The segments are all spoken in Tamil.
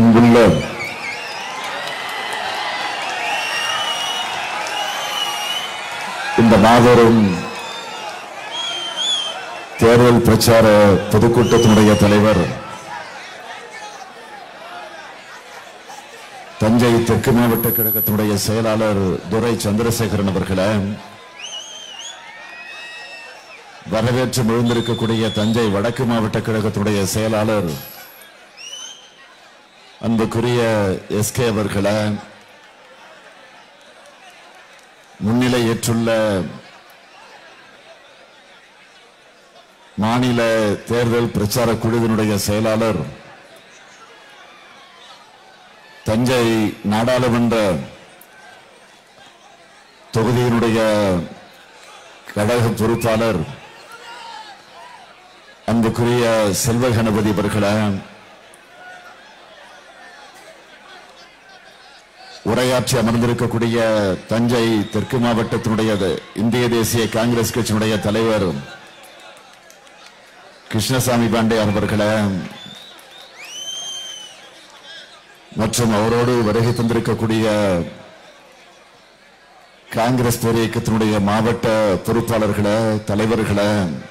அன்புள்ள இந்த மாபெரும் தேர்தல் பிரச்சார பொதுக்கூட்டத்தினுடைய தலைவர் தஞ்சை தெற்கு மாவட்ட கழகத்தினுடைய செயலாளர் துரை சந்திரசேகரன் அவர்களே வரவேற்று எழுந்திருக்கக்கூடிய தஞ்சை வடக்கு மாவட்ட கழகத்தினுடைய செயலாளர் அன்புக்குரிய எஸ்கே அவர்களே முன்னிலை ஏற்றுள்ள மாநில தேர்தல் பிரச்சார குழுவினுடைய செயலாளர் தஞ்சை நாடாளுமன்ற தொகுதியினுடைய கழக பொறுப்பாளர் அன்புக்குரிய செல்வ கணபதி அவர்களே உரையாற்றி அமர்ந்திருக்கக்கூடிய தஞ்சை தெற்கு மாவட்டத்தினுடைய இந்திய தேசிய காங்கிரஸ் கட்சியினுடைய தலைவர் கிருஷ்ணசாமி பாண்டே அவர்களே மற்றும் அவரோடு வருகை தந்திருக்கக்கூடிய காங்கிரஸ் பேர் இயக்கத்தினுடைய மாவட்ட பொறுப்பாளர்களே தலைவர்களே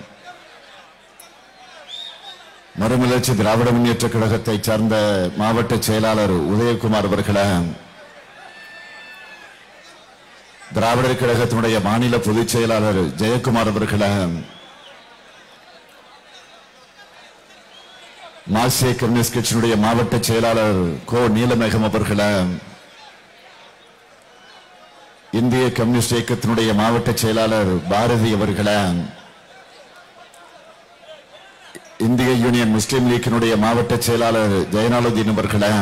மறுமலர்ச்சி திராவிட முன்னேற்ற கழகத்தை சார்ந்த மாவட்ட செயலாளர் உதயகுமார் அவர்களே திராவிடர் கழகத்தினுடைய மாநில பொதுச் செயலாளர் ஜெயக்குமார் அவர்களே மார்க்சிய கம்யூனிஸ்ட் கட்சியினுடைய மாவட்ட செயலாளர் கோ நீலமேகம் அவர்களே இந்திய கம்யூனிஸ்ட் இயக்கத்தினுடைய மாவட்ட செயலாளர் பாரதி அவர்களே இந்திய யூனியன் முஸ்லீம் லீக்கினுடைய மாவட்ட செயலாளர் ஜெயனாலுதீன் அவர்களே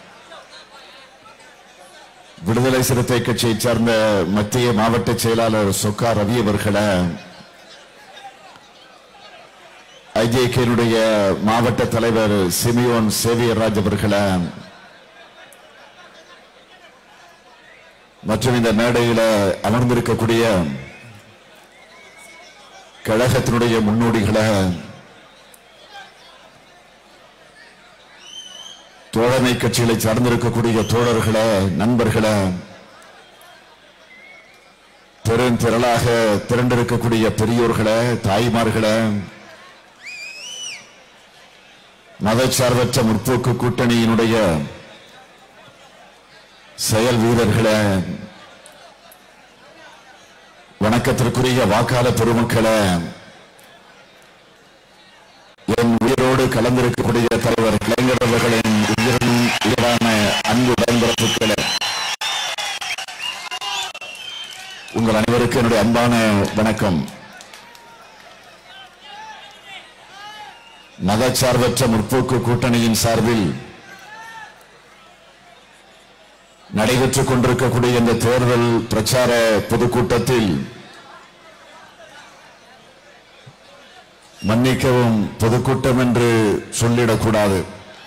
விடுதலை சிறுத்தை கட்சியை சார்ந்த மத்திய மாவட்ட செயலாளர் சொக்கா ரவி அவர்களே ஐஜேகேனுடைய மாவட்ட தலைவர் சிமியோன் சேவியர் ராஜ் அவர்களே மற்றும் இந்த மேடையில அமர்ந்திருக்கக்கூடிய கழகத்தினுடைய முன்னோடிகளை தோழமை கட்சிகளை சார்ந்திருக்கக்கூடிய தோழர்களே நண்பர்களே பெருந்திரளாக திரண்டிருக்கக்கூடிய பெரியோர்களே தாய்மார்களே மதச்சார்பற்ற முற்போக்கு கூட்டணியினுடைய செயல் வீரர்களே வணக்கத்திற்குரிய வாக்காள பெருமக்களே என் உயிரோடு கலந்திருக்கக்கூடிய தலைவர் கலைஞர் அவர்களின் உயிரின் உயிரான அன்பு உடன்பிறப்புகளே உங்கள் அனைவருக்கும் என்னுடைய அன்பான வணக்கம் மதச்சார்பற்ற முற்போக்கு கூட்டணியின் சார்பில் நடைபெற்றுக் கொண்டிருக்கக்கூடிய இந்த தேர்தல் பிரச்சார பொதுக்கூட்டத்தில் மன்னிக்கவும் பொதுக்கூட்டம் என்று சொல்லிடக்கூடாது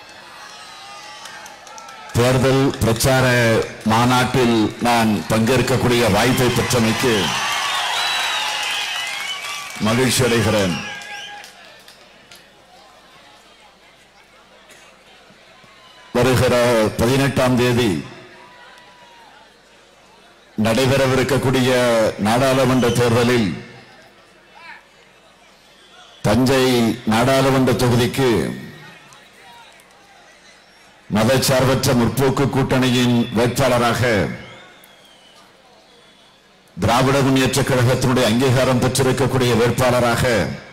தேர்தல் பிரச்சார மாநாட்டில் நான் பங்கேற்கக்கூடிய வாய்ப்பை பெற்றமைக்கு மகிழ்ச்சி அடைகிறேன் வருகிற பதினெட்டாம் தேதி நடைபெறவிருக்கக்கூடிய நாடாளுமன்ற தேர்தலில் தஞ்சை நாடாளுமன்ற தொகுதிக்கு மதச்சார்பற்ற முற்போக்கு கூட்டணியின் வேட்பாளராக திராவிட முன்னேற்ற கழகத்தினுடைய அங்கீகாரம் பெற்றிருக்கக்கூடிய வேட்பாளராக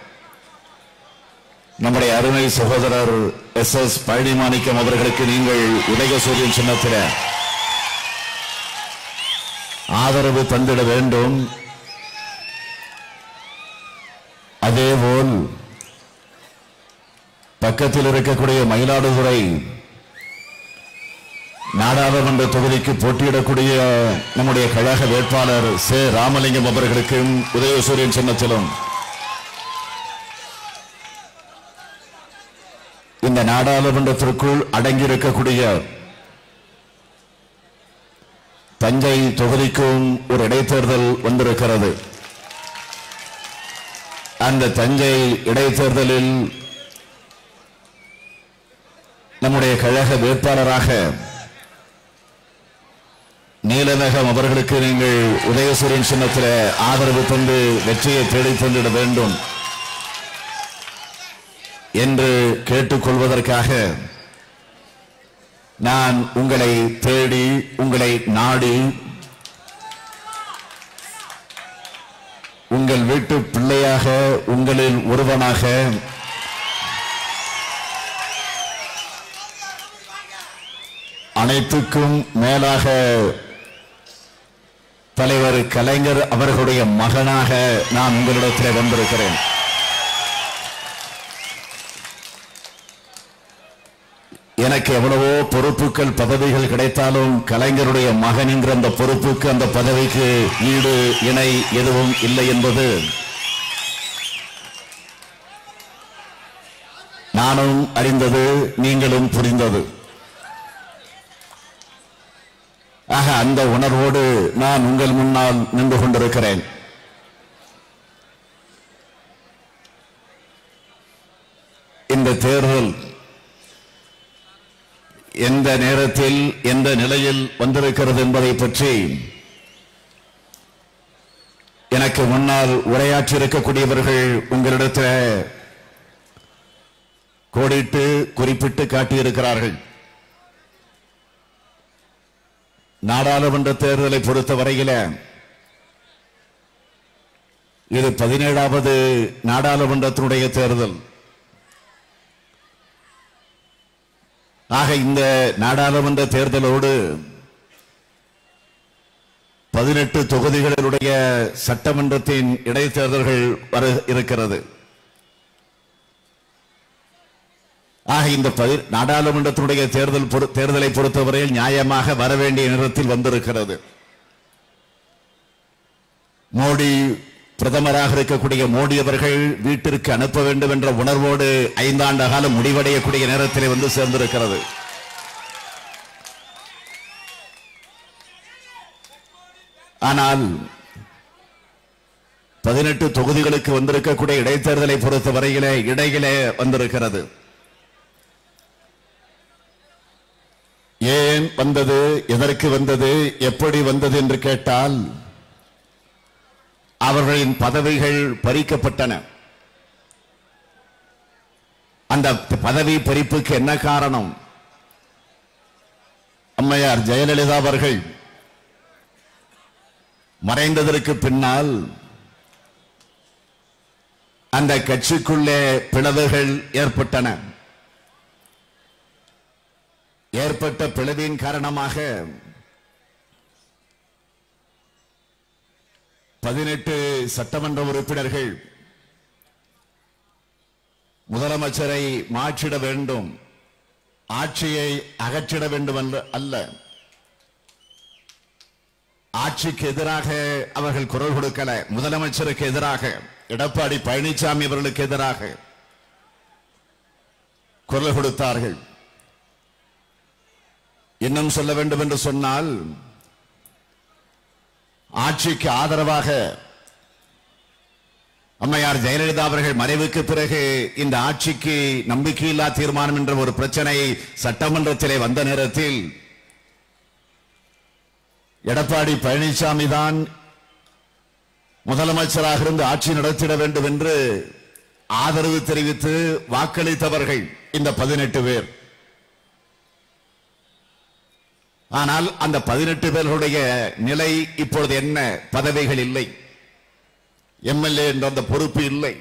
நம்முடைய அருமை சகோதரர் எஸ் எஸ் பழனிமாணிக்கம் அவர்களுக்கு நீங்கள் உதயசூரியன் சின்னத்தில் ஆதரவு தந்திட வேண்டும் அதேபோல் பக்கத்தில் இருக்கக்கூடிய மயிலாடுதுறை நாடாளுமன்ற தொகுதிக்கு போட்டியிடக்கூடிய நம்முடைய கழக வேட்பாளர் சே ராமலிங்கம் அவர்களுக்கும் உதயசூரியன் சின்னத்திலும் இந்த நாடாளுமன்றத்திற்குள் அடங்கியிருக்கக்கூடிய தஞ்சை தொகுதிக்கும் ஒரு இடைத்தேர்தல் வந்திருக்கிறது அந்த தஞ்சை இடைத்தேர்தலில் நம்முடைய கழக வேட்பாளராக நீலமேகம் அவர்களுக்கு நீங்கள் உதயசூரியன் சின்னத்தில் ஆதரவு தந்து வெற்றியை தேடி தந்திட வேண்டும் என்று கேட்டுக்கொள்வதற்காக நான் உங்களை தேடி உங்களை நாடி உங்கள் வீட்டு பிள்ளையாக உங்களில் ஒருவனாக அனைத்துக்கும் மேலாக தலைவர் கலைஞர் அவர்களுடைய மகனாக நான் உங்களிடத்தில் வந்திருக்கிறேன் எனக்கு எவ்வளவோ பொறுப்புகள் பதவிகள் கிடைத்தாலும் கலைஞருடைய மகன் என்கிற அந்த பொறுப்புக்கு அந்த பதவிக்கு ஈடு இணை எதுவும் இல்லை என்பது நானும் அறிந்தது நீங்களும் புரிந்தது ஆக அந்த உணர்வோடு நான் உங்கள் முன்னால் நின்று கொண்டிருக்கிறேன் இந்த தேர்தல் எந்த நேரத்தில் எந்த நிலையில் வந்திருக்கிறது என்பதை பற்றி எனக்கு முன்னால் உரையாற்றி இருக்கக்கூடியவர்கள் உங்களிடத்தில் கோடிட்டு குறிப்பிட்டு காட்டியிருக்கிறார்கள் நாடாளுமன்ற தேர்தலை பொறுத்த வரையில இது பதினேழாவது நாடாளுமன்றத்தினுடைய தேர்தல் ஆக இந்த நாடாளுமன்ற தேர்தலோடு பதினெட்டு தொகுதிகளினுடைய சட்டமன்றத்தின் இடைத்தேர்தல்கள் வர இருக்கிறது ஆக இந்த பதி- நாடாளுமன்றத்தினுடைய தேர்தல் பொறு- தேர்தலை பொறுத்தவரையில் நியாயமாக வர வேண்டிய நேரத்தில் வந்திருக்கிறது மோடி பிரதமராக இருக்கக்கூடிய மோடி அவர்கள் வீட்டிற்கு அனுப்ப வேண்டும் என்ற உணர்வோடு ஐந்தாண்டு காலம் முடிவடையக்கூடிய நேரத்திலே வந்து சேர்ந்திருக்கிறது ஆனால் பதினெட்டு தொகுதிகளுக்கு வந்திருக்கக்கூடிய இடைத்தேர்தலை பொறுத்த வரையிலே இடையிலே வந்திருக்கிறது ஏன் வந்தது எதற்கு வந்தது எப்படி வந்தது என்று கேட்டால் அவர்களின் பதவிகள் பறிக்கப்பட்டன அந்த பதவி பறிப்புக்கு என்ன காரணம் அம்மையார் ஜெயலலிதா அவர்கள் மறைந்ததற்கு பின்னால் அந்த கட்சிக்குள்ளே பிளவுகள் ஏற்பட்டன ஏற்பட்ட பிளவின் காரணமாக பதினெட்டு சட்டமன்ற உறுப்பினர்கள் முதலமைச்சரை மாற்றிட வேண்டும் ஆட்சியை அகற்றிட வேண்டும் என்று அல்ல ஆட்சிக்கு எதிராக அவர்கள் குரல் கொடுக்கல முதலமைச்சருக்கு எதிராக எடப்பாடி பழனிசாமி அவர்களுக்கு எதிராக குரல் கொடுத்தார்கள் இன்னும் சொல்ல வேண்டும் என்று சொன்னால் ஆட்சிக்கு ஆதரவாக அம்மையார் ஜெயலலிதா அவர்கள் மறைவுக்கு பிறகு இந்த ஆட்சிக்கு நம்பிக்கையில்லா தீர்மானம் என்ற ஒரு பிரச்சனை சட்டமன்றத்திலே வந்த நேரத்தில் எடப்பாடி பழனிசாமி தான் முதலமைச்சராக இருந்து ஆட்சி நடத்திட வேண்டும் என்று ஆதரவு தெரிவித்து வாக்களித்தவர்கள் இந்த பதினெட்டு பேர் ஆனால் அந்த பதினெட்டு பேர்களுடைய நிலை இப்பொழுது என்ன பதவிகள் இல்லை எம்எல்ஏ என்ற அந்த பொறுப்பு இல்லை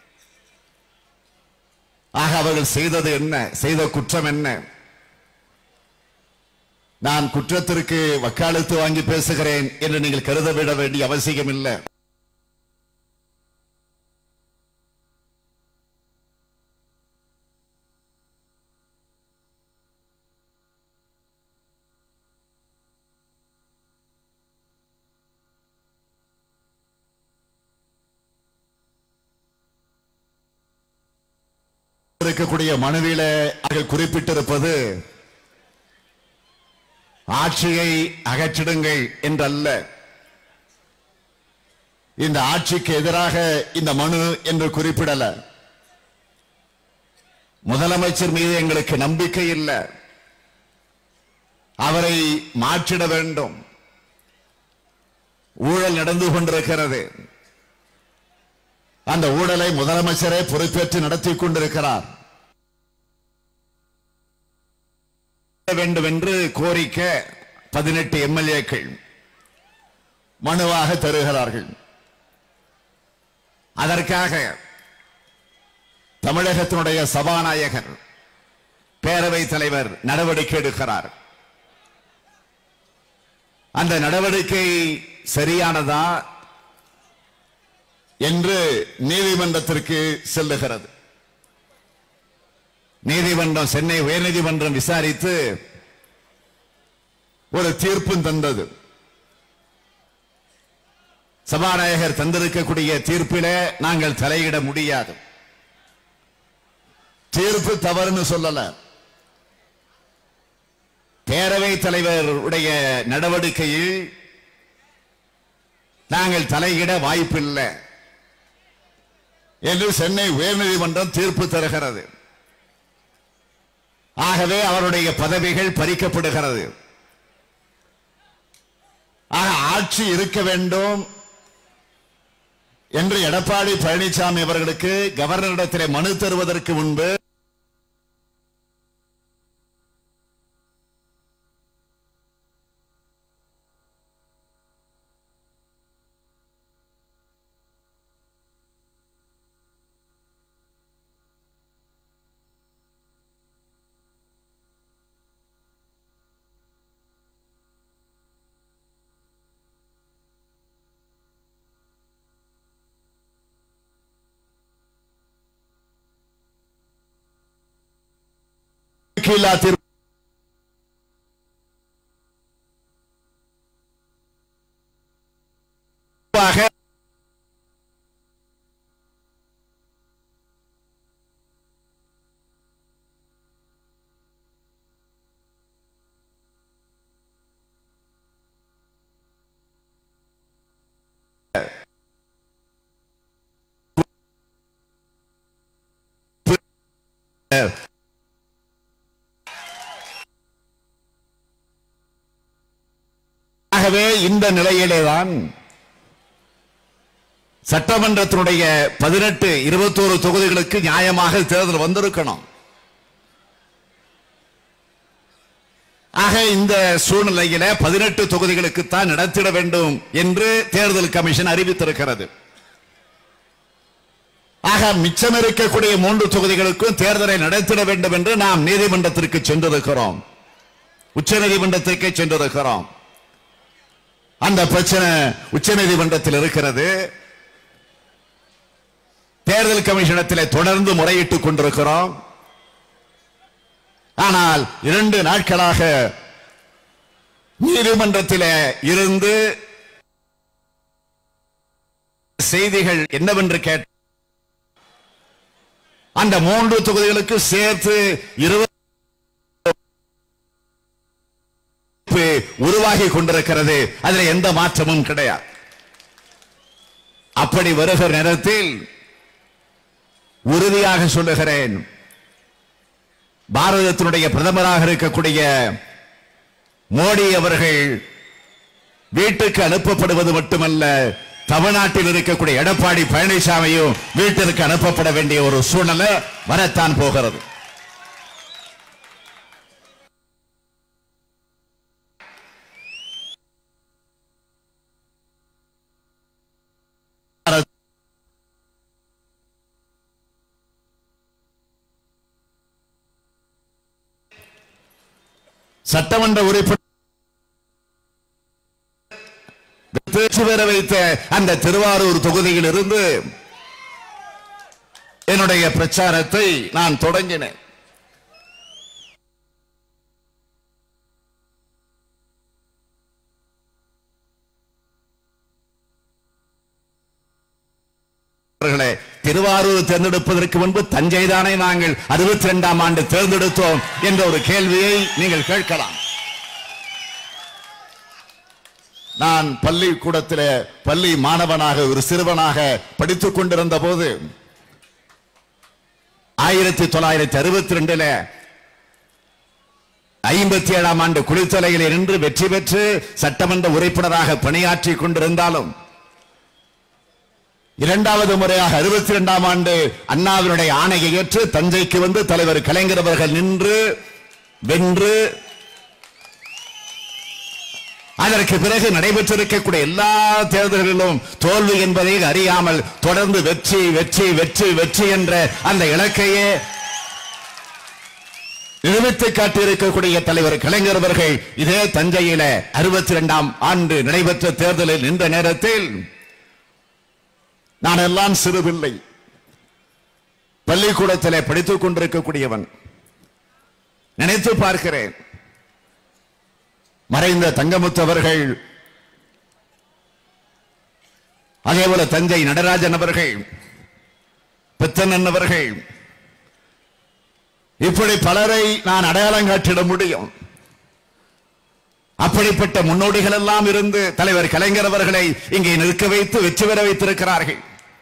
ஆக அவர்கள் செய்தது என்ன செய்த குற்றம் என்ன நான் குற்றத்திற்கு வக்காலத்து வாங்கி பேசுகிறேன் என்று நீங்கள் கருத விட வேண்டிய அவசியம் இல்லை இருக்கக்கூடிய மனுவில அவர்கள் குறிப்பிட்டிருப்பது ஆட்சியை அகற்றிடுங்கள் என்றல்ல இந்த ஆட்சிக்கு எதிராக இந்த மனு என்று குறிப்பிடல முதலமைச்சர் மீது எங்களுக்கு நம்பிக்கை இல்லை அவரை மாற்றிட வேண்டும் ஊழல் நடந்து கொண்டிருக்கிறது அந்த ஊழலை முதலமைச்சரே பொறுப்பேற்று நடத்தி கொண்டிருக்கிறார் வேண்டும் என்று கோரிக்கை பதினெட்டு எம்எல்ஏக்கள் மனுவாக தருகிறார்கள் அதற்காக தமிழகத்தினுடைய சபாநாயகர் பேரவைத் தலைவர் நடவடிக்கை எடுக்கிறார் அந்த நடவடிக்கை சரியானதா என்று நீதிமன்றத்திற்கு செல்லுகிறது நீதிமன்றம் சென்னை உயர்நீதிமன்றம் விசாரித்து ஒரு தீர்ப்பும் தந்தது சபாநாயகர் தந்திருக்கக்கூடிய தீர்ப்பிலே நாங்கள் தலையிட முடியாது தீர்ப்பு தவறுன்னு சொல்லல பேரவைத் தலைவர் உடைய நடவடிக்கையில் நாங்கள் தலையிட வாய்ப்பில்லை என்று சென்னை உயர்நீதிமன்றம் தீர்ப்பு தருகிறது ஆகவே அவருடைய பதவிகள் பறிக்கப்படுகிறது ஆக ஆட்சி இருக்க வேண்டும் என்று எடப்பாடி பழனிசாமி அவர்களுக்கு கவர்னரிடத்திலே மனு தருவதற்கு முன்பு கீழா தீர்ப்பு ஆக ஆகவே இந்த நிலையிலேதான் சட்டமன்றத்தினுடைய பதினெட்டு இருபத்தோரு தொகுதிகளுக்கு நியாயமாக தேர்தல் வந்திருக்கணும் ஆக இந்த சூழ்நிலையில பதினெட்டு தொகுதிகளுக்கு தான் நடத்திட வேண்டும் என்று தேர்தல் கமிஷன் அறிவித்திருக்கிறது ஆக மிச்சம் இருக்கக்கூடிய மூன்று தொகுதிகளுக்கும் தேர்தலை நடத்திட வேண்டும் என்று நாம் நீதிமன்றத்திற்கு சென்றிருக்கிறோம் உச்ச நீதிமன்றத்திற்கு சென்றிருக்கிறோம் அந்த பிரச்சனை உச்ச நீதிமன்றத்தில் இருக்கிறது தேர்தல் கமிஷனத்திலே தொடர்ந்து முறையிட்டுக் கொண்டிருக்கிறோம் ஆனால் இரண்டு நாட்களாக நீதிமன்றத்திலே இருந்து செய்திகள் என்னவென்று கேட்ட அந்த மூன்று தொகுதிகளுக்கு சேர்த்து இருபது உருவாகி கொண்டிருக்கிறது அதில் எந்த மாற்றமும் கிடையாது அப்படி வருகிற நேரத்தில் உறுதியாக சொல்லுகிறேன் பாரதத்தினுடைய பிரதமராக இருக்கக்கூடிய மோடி அவர்கள் வீட்டுக்கு அனுப்பப்படுவது மட்டுமல்ல தமிழ்நாட்டில் இருக்கக்கூடிய எடப்பாடி பழனிசாமியும் வீட்டிற்கு அனுப்பப்பட வேண்டிய ஒரு சூழ்நிலை வரத்தான் போகிறது சட்டமன்ற உறுப்பினர் பேச்சு பெற வைத்த அந்த திருவாரூர் தொகுதியில் இருந்து என்னுடைய பிரச்சாரத்தை நான் தொடங்கினேன் அவர்களே, திருவாரூர் தேர்ந்தெடுப்பதற்கு முன்பு தஞ்சை தானே நாங்கள் அறுபத்தி இரண்டாம் ஆண்டு தேர்ந்தெடுத்தோம் என்ற ஒரு கேள்வியை நீங்கள் கேட்கலாம் நான் பள்ளிக்கூடத்திலே பள்ளி மாணவனாக ஒரு சிறுவனாக படித்துக் கொண்டிருந்த போது ஆயிரத்தி தொள்ளாயிரத்தி அறுபத்தி ரெண்டுல ஐம்பத்தி ஏழாம் ஆண்டு குளித்தலையில் நின்று வெற்றி பெற்று சட்டமன்ற உறுப்பினராக பணியாற்றி கொண்டிருந்தாலும் இரண்டாவது முறையாக அறுபத்தி இரண்டாம் ஆண்டு அண்ணாவினுடைய ஆணையை ஏற்று தஞ்சைக்கு வந்து தலைவர் கலைஞர் அவர்கள் நின்று வென்று அதற்கு பிறகு நடைபெற்றிருக்கக்கூடிய எல்லா தேர்தல்களிலும் தோல்வி என்பதை அறியாமல் தொடர்ந்து வெற்றி வெற்றி வெற்றி வெற்றி என்ற அந்த இலக்கையே நிரூபித்து காட்டியிருக்கக்கூடிய தலைவர் கலைஞர் அவர்கள் இதே தஞ்சையில அறுபத்தி இரண்டாம் ஆண்டு நடைபெற்ற தேர்தலில் நின்ற நேரத்தில் நான் எல்லாம் சிறுபிள்ளை பள்ளிக்கூடத்திலே படித்துக் கொண்டிருக்கக்கூடியவன் நினைத்து பார்க்கிறேன் மறைந்த தங்கமுத்து அவர்கள் அதேபோல தஞ்சை நடராஜன் அவர்கள் பித்தனன் அவர்கள் இப்படி பலரை நான் அடையாளம் காட்டிட முடியும் அப்படிப்பட்ட முன்னோடிகள் எல்லாம் இருந்து தலைவர் கலைஞர் அவர்களை இங்கே நிற்க வைத்து வெற்றி பெற வைத்திருக்கிறார்கள்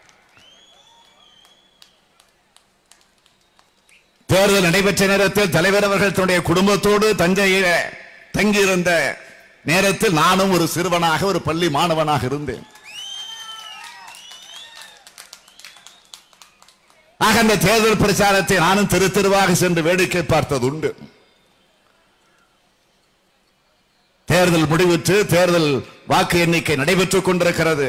தேர்தல் நடைபெற்ற நேரத்தில் தலைவர் அவர்கள் தன்னுடைய குடும்பத்தோடு தஞ்சையில் தங்கியிருந்த நேரத்தில் நானும் ஒரு சிறுவனாக ஒரு பள்ளி மாணவனாக இருந்தேன் ஆக அந்த தேர்தல் பிரச்சாரத்தை நானும் தெரு தெருவாக சென்று வேடிக்கை பார்த்தது உண்டு தேர்தல் முடிவுற்று தேர்தல் வாக்கு எண்ணிக்கை நடைபெற்றுக் கொண்டிருக்கிறது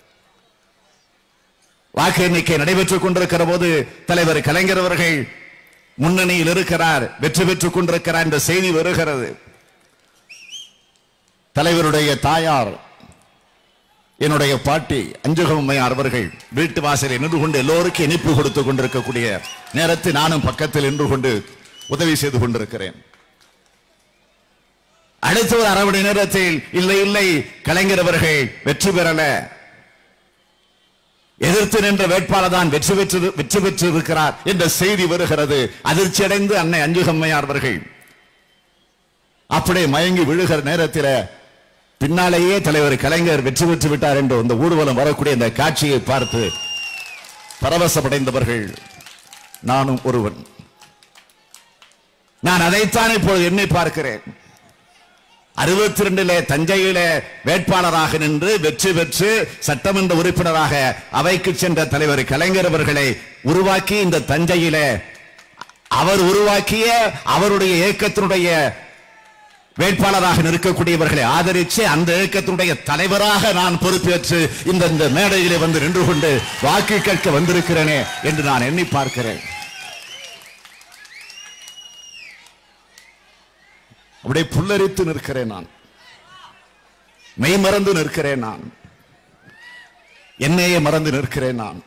வாக்கு எண்ணிக்கை நடைபெற்றுக் கொண்டிருக்கிற போது தலைவர் கலைஞர் அவர்கள் முன்னணியில் இருக்கிறார் வெற்றி பெற்றுக் கொண்டிருக்கிறார் என்ற செய்தி வருகிறது தலைவருடைய தாயார் என்னுடைய பாட்டி அஞ்சுகம்மையார் அவர்கள் வீட்டு வாசலில் நின்று கொண்டு எல்லோருக்கும் இனிப்பு கொடுத்துக் கொண்டிருக்கக்கூடிய நேரத்தில் நானும் பக்கத்தில் நின்று கொண்டு உதவி செய்து கொண்டிருக்கிறேன் அடுத்த ஒரு அரை மணி நேரத்தில் இல்லை இல்லை கலைஞர் அவர்கள் வெற்றி பெறல எதிர்த்து நின்ற வேட்பாளர் தான் வெற்றி பெற்று வெற்றி பெற்றிருக்கிறார் என்ற செய்தி வருகிறது அதிர்ச்சி அடைந்து அன்னை அஞ்சுகம்மையார் அவர்கள் அப்படியே மயங்கி விழுகிற நேரத்தில் பின்னாலேயே தலைவர் கலைஞர் வெற்றி பெற்று விட்டார் என்று அந்த ஊர்வலம் வரக்கூடிய இந்த காட்சியை பார்த்து பரவசப்படைந்தவர்கள் நானும் ஒருவன் நான் அதைத்தான் இப்பொழுது எண்ணி பார்க்கிறேன் அறுபத்தி ரெண்டிலே தஞ்சையிலே வேட்பாளராக நின்று வெற்றி பெற்று சட்டமன்ற உறுப்பினராக அவைக்கு சென்ற தலைவர் கலைஞர் அவர்களை உருவாக்கி இந்த தஞ்சையிலே அவர் உருவாக்கிய அவருடைய இயக்கத்தினுடைய வேட்பாளராக நிற்கக்கூடியவர்களை ஆதரித்து அந்த இயக்கத்தினுடைய தலைவராக நான் பொறுப்பேற்று இந்த இந்த மேடையிலே வந்து நின்று கொண்டு வாக்கு கேட்க வந்திருக்கிறேனே என்று நான் எண்ணி பார்க்கிறேன் அப்படியே புல்லரித்து நிற்கிறேன் நான் மெய் மறந்து நிற்கிறேன் நான் என்னையே மறந்து நிற்கிறேன் நான்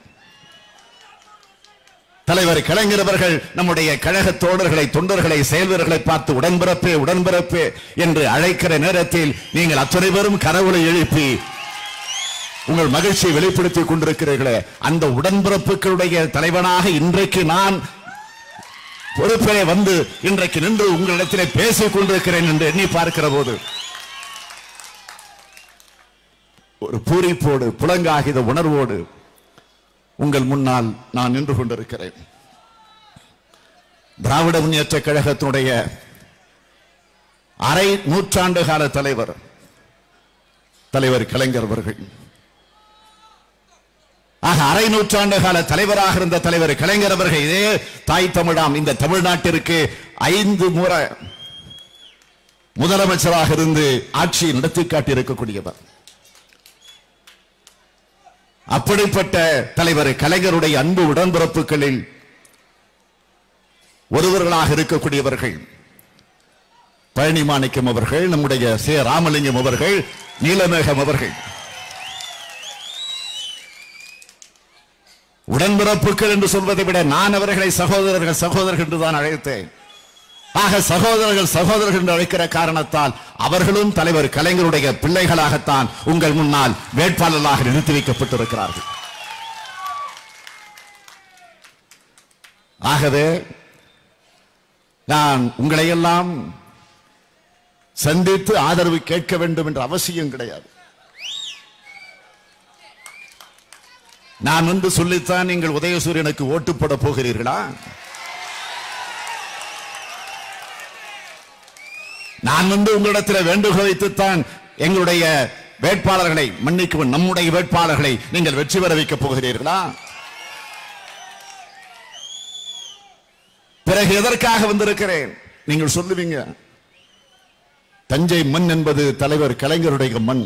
தலைவர் கலைஞர் அவர்கள் நம்முடைய கழக தோழர்களை தொண்டர்களை செயல்வர்களை பார்த்து உடன்பிறப்பே உடன்பிறப்பே என்று அழைக்கிற நேரத்தில் நீங்கள் அத்தனை பேரும் கனவுளை எழுப்பி உங்கள் மகிழ்ச்சியை வெளிப்படுத்திக் கொண்டிருக்கிறீர்களே அந்த உடன்பிறப்புகளுடைய தலைவனாக இன்றைக்கு நான் பொறுப்பிலே வந்து இன்றைக்கு நின்று உங்களிடத்திலே பேசிக் கொண்டிருக்கிறேன் என்று எண்ணி பார்க்கிற போது ஒரு பூரிப்போடு புலங்காகித உணர்வோடு உங்கள் முன்னால் நான் நின்று கொண்டிருக்கிறேன் திராவிட முன்னேற்ற கழகத்தினுடைய அரை நூற்றாண்டு கால தலைவர் தலைவர் கலைஞர் அவர்கள் ஆக அரை நூற்றாண்டு கால தலைவராக இருந்த தலைவர் கலைஞர் அவர்கள் இதே தாய் தமிழாம் இந்த தமிழ்நாட்டிற்கு ஐந்து முறை முதலமைச்சராக இருந்து ஆட்சி நடத்தி காட்டியிருக்கக்கூடியவர் அப்படிப்பட்ட தலைவர் கலைஞருடைய அன்பு உடன்பிறப்புகளில் ஒருவர்களாக இருக்கக்கூடியவர்கள் பழனி மாணிக்கம் அவர்கள் நம்முடைய சே ராமலிங்கம் அவர்கள் நீலமேகம் அவர்கள் உடன்பிறப்புகள் என்று சொல்வதை விட நான் அவர்களை சகோதரர்கள் சகோதரர்கள் என்று தான் அழைத்தேன் ஆக சகோதரர்கள் சகோதரர்கள் என்று அழைக்கிற காரணத்தால் அவர்களும் தலைவர் கலைஞருடைய பிள்ளைகளாகத்தான் உங்கள் முன்னால் வேட்பாளர்களாக நிறுத்தி வைக்கப்பட்டிருக்கிறார்கள் ஆகவே நான் உங்களையெல்லாம் சந்தித்து ஆதரவு கேட்க வேண்டும் என்ற அவசியம் கிடையாது நான் வந்து சொல்லித்தான் நீங்கள் உதயசூரியனுக்கு ஓட்டு போட போகிறீர்களா நான் வந்து உங்களிடத்தில் வேண்டுகோள் வைத்துத்தான் எங்களுடைய வேட்பாளர்களை மன்னிக்கவும் நம்முடைய வேட்பாளர்களை நீங்கள் வெற்றி பெற வைக்கப் போகிறீர்களா பிறகு எதற்காக வந்திருக்கிறேன் நீங்கள் சொல்லுவீங்க தஞ்சை மண் என்பது தலைவர் கலைஞருடைய மண்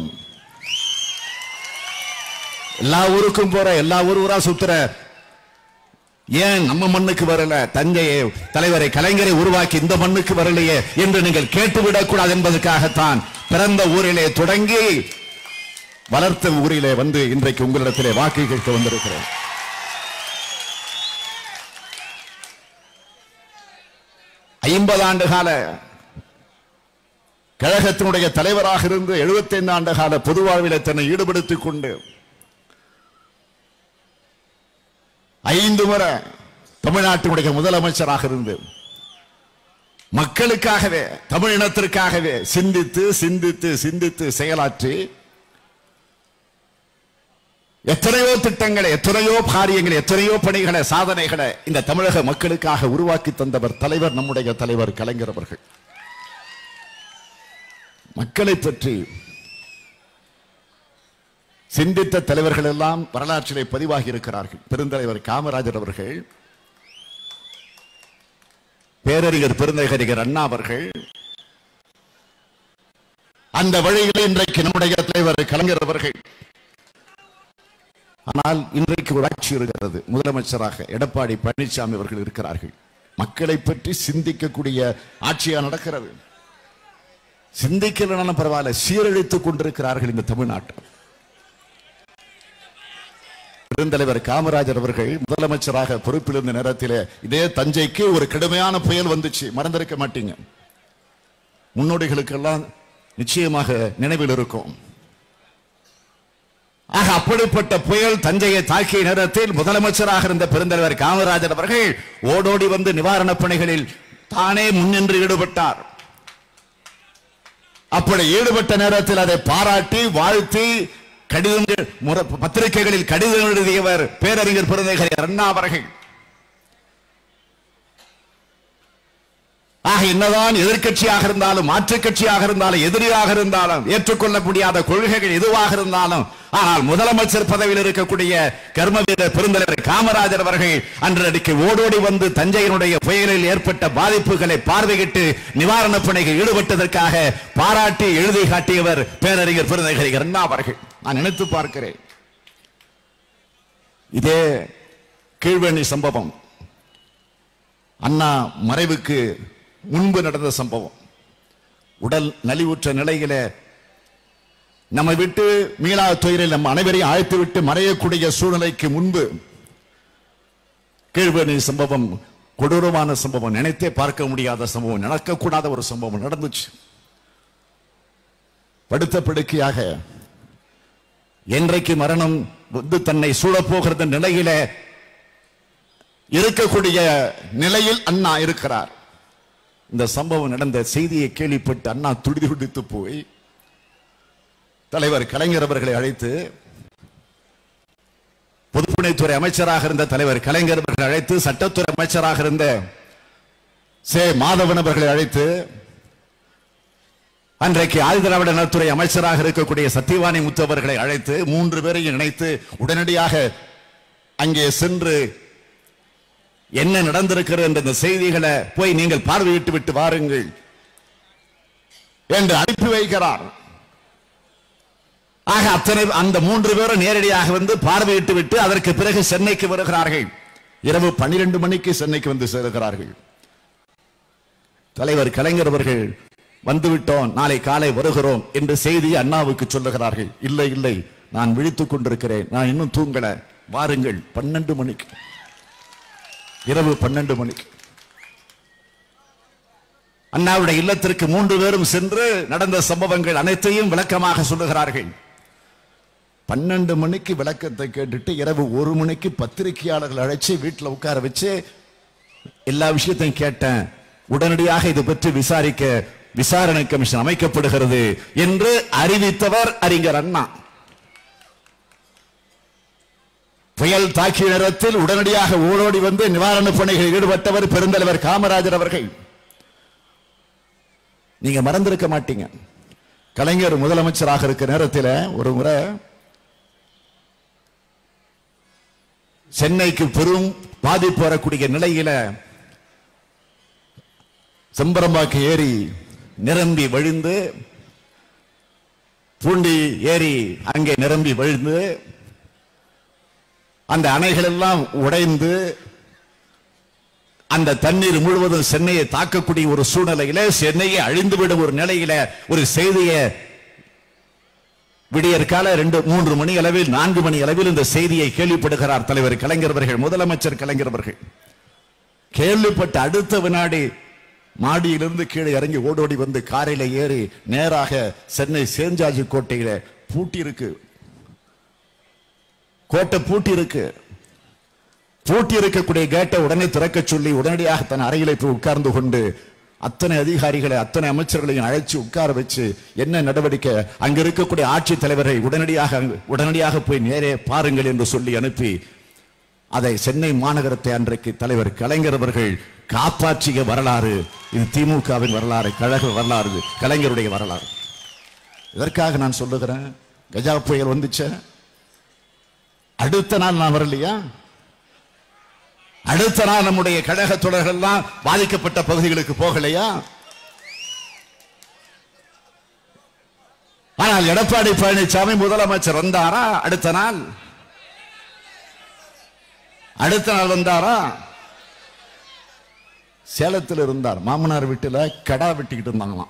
எல்லா ஊருக்கும் போற எல்லா ஊர் ஊரா சுத்துற ஏன் நம்ம மண்ணுக்கு வரல தஞ்சையை தலைவரை கலைஞரை உருவாக்கி இந்த மண்ணுக்கு வரலையே என்று நீங்கள் கேட்டுவிடக் கூடாது என்பதற்காகத்தான் பிறந்த ஊரிலே தொடங்கி வளர்த்த ஊரிலே வந்து இன்றைக்கு உங்களிடத்திலே வாக்கு கேட்க வந்திருக்கிறேன் ஐம்பது ஆண்டு கால கழகத்தினுடைய தலைவராக இருந்து 75 ஆண்டு கால பொது வாழ்விலே தன்னை ஈடுபடுத்திக் கொண்டு ஐந்து முறை தமிழ்நாட்டினுடைய முதலமைச்சராக இருந்து மக்களுக்காகவே தமிழ் இனத்திற்காகவே சிந்தித்து சிந்தித்து சிந்தித்து செயலாற்றி எத்தனையோ திட்டங்களை எத்தனையோ காரியங்களை எத்தனையோ பணிகளை சாதனைகளை இந்த தமிழக மக்களுக்காக உருவாக்கி தந்தவர் தலைவர் நம்முடைய தலைவர் கலைஞர் அவர்கள் மக்களை பற்றி சிந்தித்த தலைவர்கள் எல்லாம் வரலாற்றிலே பதிவாகி இருக்கிறார்கள் பெருந்தலைவர் காமராஜர் அவர்கள் பேரறிஞர் பெருந்தகரிகர் அண்ணா அவர்கள் அந்த வழியில் இன்றைக்கு நம்முடைய தலைவர் கலைஞர் அவர்கள் ஆனால் இன்றைக்கு ஒரு ஆட்சி இருக்கிறது முதலமைச்சராக எடப்பாடி பழனிசாமி அவர்கள் இருக்கிறார்கள் மக்களை பற்றி சிந்திக்கக்கூடிய ஆட்சியா நடக்கிறது சிந்திக்கலனாலும் பரவாயில்ல சீரழித்துக் கொண்டிருக்கிறார்கள் இந்த தமிழ்நாட்டை பெருந்தலைவர் காமராஜர் அவர்கள் முதலமைச்சராக பொறுப்பில் இருந்த நேரத்தில் இதே தஞ்சைக்கு ஒரு கடுமையான புயல் வந்துச்சு மறந்திருக்க மாட்டீங்க முன்னோடிகளுக்கெல்லாம் நிச்சயமாக நினைவில் இருக்கும் ஆக அப்படிப்பட்ட புயல் தஞ்சையை தாக்கிய நேரத்தில் முதலமைச்சராக இருந்த பெருந்தலைவர் காமராஜர் அவர்கள் ஓடோடி வந்து நிவாரணப் பணிகளில் தானே முன்னின்று ஈடுபட்டார் அப்படி ஈடுபட்ட நேரத்தில் அதை பாராட்டி வாழ்த்தி கடிதங்கள் முற- பத்திரிகைகளில் கடிதம் எழுதியவர் பேரறிஞர் பெருந்தகர் அண்ணா அவர்கள் ஆக என்னதான் எதிர்க்கட்சியாக இருந்தாலும் மாற்றுக் கட்சியாக இருந்தாலும் எதிரியாக இருந்தாலும் ஏற்றுக்கொள்ள முடியாத கொள்கைகள் எதுவாக இருந்தாலும் ஆனால் முதலமைச்சர் பதவியில் இருக்கக்கூடிய கர்ம வீரர் பெருந்தலைவர் காமராஜர் அவர்கள் அன்றடிக்கு ஓடோடி வந்து தஞ்சையினுடைய புயலில் ஏற்பட்ட பாதிப்புகளை பார்வையிட்டு நிவாரணப் பணிகள் ஈடுபட்டதற்காக பாராட்டி எழுதி காட்டியவர் பேரறிஞர் பெருந்தகர் அண்ணா அவர்கள் நான் நினைத்து பார்க்கிறேன் இதே கீழ்வேணி சம்பவம் அண்ணா மறைவுக்கு முன்பு நடந்த சம்பவம் உடல் நலிவுற்ற நிலையில நம்மை விட்டு மீளா துயரில் நம் அனைவரையும் அழைத்து விட்டு மறையக்கூடிய சூழ்நிலைக்கு முன்பு கீழ்வேணி சம்பவம் கொடூரமான சம்பவம் நினைத்தே பார்க்க முடியாத சம்பவம் நடக்கக்கூடாத ஒரு சம்பவம் நடந்துச்சு படுத்த படுக்கையாக என்றைக்கு மரணம் வந்து தன்னை சூழப்போகிறது நிலையில இருக்கக்கூடிய நிலையில் அண்ணா இருக்கிறார் இந்த சம்பவம் நடந்த செய்தியை கேள்விப்பட்டு அண்ணா துடி துடித்து போய் தலைவர் கலைஞர் அவர்களை அழைத்து பொதுப்பணித்துறை அமைச்சராக இருந்த தலைவர் கலைஞர் அவர்களை அழைத்து சட்டத்துறை அமைச்சராக இருந்த சே மாதவன் அவர்களை அழைத்து அன்றைக்கு ஆதிதிராவிட நலத்துறை அமைச்சராக இருக்கக்கூடிய சத்தியவாணி முத்து அவர்களை அழைத்து மூன்று பேரையும் இணைத்து உடனடியாக அங்கே சென்று என்ன நடந்திருக்கிறது என்ற இந்த செய்திகளை போய் நீங்கள் பார்வையிட்டு விட்டு வாருங்கள் என்று அனுப்பி வைக்கிறார் ஆக அத்தனை அந்த மூன்று பேரும் நேரடியாக வந்து பார்வையிட்டு விட்டு அதற்கு பிறகு சென்னைக்கு வருகிறார்கள் இரவு பன்னிரண்டு மணிக்கு சென்னைக்கு வந்து சேருகிறார்கள் தலைவர் கலைஞர் அவர்கள் வந்துவிட்டோம் நாளை காலை வருகிறோம் என்று செய்தி அண்ணாவுக்கு சொல்லுகிறார்கள் இல்லை இல்லை நான் விழித்துக் கொண்டிருக்கிறேன் நான் இன்னும் தூங்கல வாருங்கள் பன்னெண்டு மணிக்கு இரவு பன்னெண்டு மணிக்கு அண்ணாவுடைய இல்லத்திற்கு மூன்று பேரும் சென்று நடந்த சம்பவங்கள் அனைத்தையும் விளக்கமாக சொல்லுகிறார்கள் பன்னெண்டு மணிக்கு விளக்கத்தை கேட்டுட்டு இரவு ஒரு மணிக்கு பத்திரிகையாளர்கள் அழைச்சு வீட்டுல உட்கார வச்சு எல்லா விஷயத்தையும் கேட்டேன் உடனடியாக இது பற்றி விசாரிக்க விசாரணை கமிஷன் அமைக்கப்படுகிறது என்று அறிவித்தவர் அறிஞர் அண்ணா புயல் தாக்கிய நேரத்தில் உடனடியாக ஓடோடி வந்து நிவாரணப் பணிகளில் ஈடுபட்டவர் பெருந்தலைவர் காமராஜர் அவர்கள் நீங்க மறந்திருக்க மாட்டீங்க கலைஞர் முதலமைச்சராக இருக்க நேரத்தில் ஒரு முறை சென்னைக்கு பெரும் பாதிப்பு வரக்கூடிய நிலையில செம்பரம்பாக்கு ஏரி நிரம்பி வழிந்து பூண்டி ஏரி அங்கே நிரம்பி வழிந்து அந்த அணைகள் எல்லாம் உடைந்து அந்த தண்ணீர் முழுவதும் சென்னையை தாக்கக்கூடிய ஒரு சூழ்நிலையில சென்னையை அழிந்துவிடும் ஒரு நிலையில ஒரு செய்தியை விடியற்கால ரெண்டு மூன்று மணி அளவில் நான்கு மணி அளவில் இந்த செய்தியை கேள்விப்படுகிறார் தலைவர் கலைஞர் அவர்கள் முதலமைச்சர் கலைஞர் அவர்கள் கேள்விப்பட்ட அடுத்த வினாடி மாடியிலிருந்து கீழே இறங்கி ஓடோடி வந்து காரில ஏறி நேராக சென்னை சேஞ்சாஜி கோட்டையில பூட்டி இருக்கு கோட்டை பூட்டி இருக்கு பூட்டி இருக்கக்கூடிய கேட்டை உடனே திறக்க சொல்லி உடனடியாக தன் அறையிலே போய் உட்கார்ந்து கொண்டு அத்தனை அதிகாரிகளை அத்தனை அமைச்சர்களையும் அழைச்சு உட்கார வச்சு என்ன நடவடிக்கை அங்க இருக்கக்கூடிய ஆட்சித் தலைவரை உடனடியாக அங்கு- உடனடியாக போய் நேரே பாருங்கள் என்று சொல்லி அனுப்பி அதை சென்னை மாநகரத்தை அன்றைக்கு தலைவர் கலைஞர் அவர்கள் காப்பாற்றிய வரலாறு இது திமுகவின் வரலாறு கழக வரலாறு இது கலைஞருடைய வரலாறு இதற்காக நான் சொல்லுகிறேன் கஜா புயல் வந்துச்சே அடுத்த நாள் நான் வரலையா அடுத்த நாள் நம்முடைய கழக தொடர்கள் எல்லாம் பாதிக்கப்பட்ட பகுதிகளுக்கு போகலையா ஆனால் எடப்பாடி பழனிசாமி முதலமைச்சர் வந்தாரா அடுத்த நாள் அடுத்த நாள் வந்தாரா சேலத்தில் இருந்தார் மாமனார் வீட்டுல கடா வெட்டிக்கிட்டு இருந்தாங்களாம்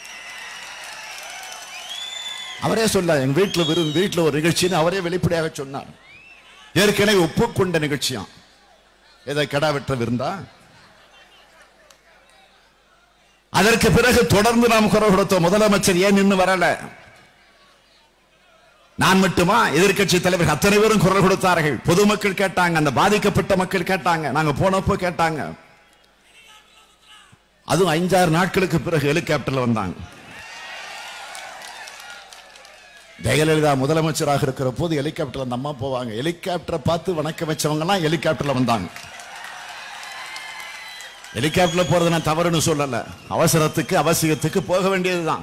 அவரே சொன்னார் எங்க வீட்டுல விருந்து வீட்டுல ஒரு நிகழ்ச்சின்னு அவரே வெளிப்படையாக சொன்னார் ஏற்கனவே ஒப்புக்கொண்ட நிகழ்ச்சியாம் எதை கடா வெட்ட விருந்தா அதற்கு பிறகு தொடர்ந்து நாம் குரல் கொடுத்த முதலமைச்சர் ஏன் இன்னும் வரல நான் மட்டுமா எதிர்க்கட்சி தலைவர் அத்தனை பேரும் குரல் கொடுத்தார்கள் பொதுமக்கள் கேட்டாங்க அந்த பாதிக்கப்பட்ட மக்கள் கேட்டாங்க நாங்க போனப்போ கேட்டாங்க அதுவும் ஐந்தாறு நாட்களுக்கு பிறகு ஹெலிகாப்டர்ல வந்தாங்க ஜெயலலிதா முதலமைச்சராக இருக்கிற போது ஹெலிகாப்டர்ல அந்த அம்மா போவாங்க ஹெலிகாப்டரை பார்த்து வணக்கம் வச்சவங்க எல்லாம் ஹெலிகாப்டர்ல வந்தாங்க ஹெலிகாப்டர்ல போறது நான் தவறுன்னு சொல்லல அவசரத்துக்கு அவசியத்துக்கு போக வேண்டியதுதான்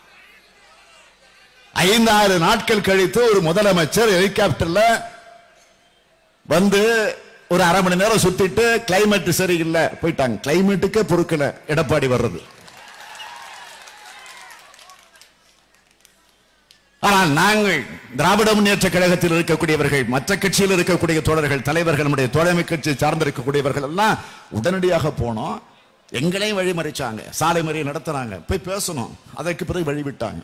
ஐந்தாறு நாட்கள் கழித்து ஒரு முதலமைச்சர் ஹெலிகாப்டர்ல வந்து ஒரு அரை மணி நேரம் சுத்திட்டு கிளைமேட் சரியில்லை போயிட்டாங்க கிளைமேட்டுக்கே பொறுக்கல எடப்பாடி வர்றது ஆனால் நாங்கள் திராவிட முன்னேற்ற கழகத்தில் இருக்கக்கூடியவர்கள் மற்ற கட்சியில் இருக்கக்கூடிய தோழர்கள் தலைவர்கள் நம்முடைய தோழமை கட்சி சார்ந்து இருக்கக்கூடியவர்கள் எல்லாம் உடனடியாக போனோம் எங்களையும் வழிமறிச்சாங்க சாலை மறியல் நடத்துனாங்க போய் பேசணும் அதற்கு பிறகு வழிவிட்டாங்க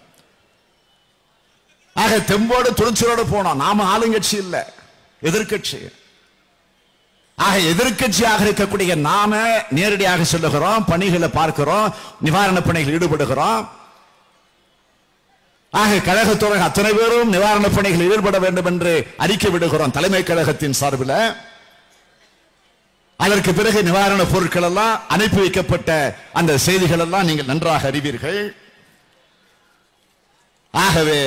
ஆக தெம்போடு துணிச்சலோடு போனோம் நாம ஆளுங்கட்சி இல்ல எதிர்க்கட்சி ஆக எதிர்க்கட்சியாக இருக்கக்கூடிய நாம நேரடியாக சொல்லுகிறோம் பணிகளை பார்க்கிறோம் நிவாரண பணிகளில் ஈடுபடுகிறோம் ஆக கழகத்தோழர்கள் அத்தனை பேரும் நிவாரண பணிகளில் ஈடுபட வேண்டும் என்று அறிக்கை விடுகிறோம் தலைமை கழகத்தின் சார்பில் அதற்கு பிறகு நிவாரண பொருட்கள் எல்லாம் அனுப்பி வைக்கப்பட்ட அந்த செய்திகள் எல்லாம் நீங்கள் நன்றாக அறிவீர்கள் ஆகவே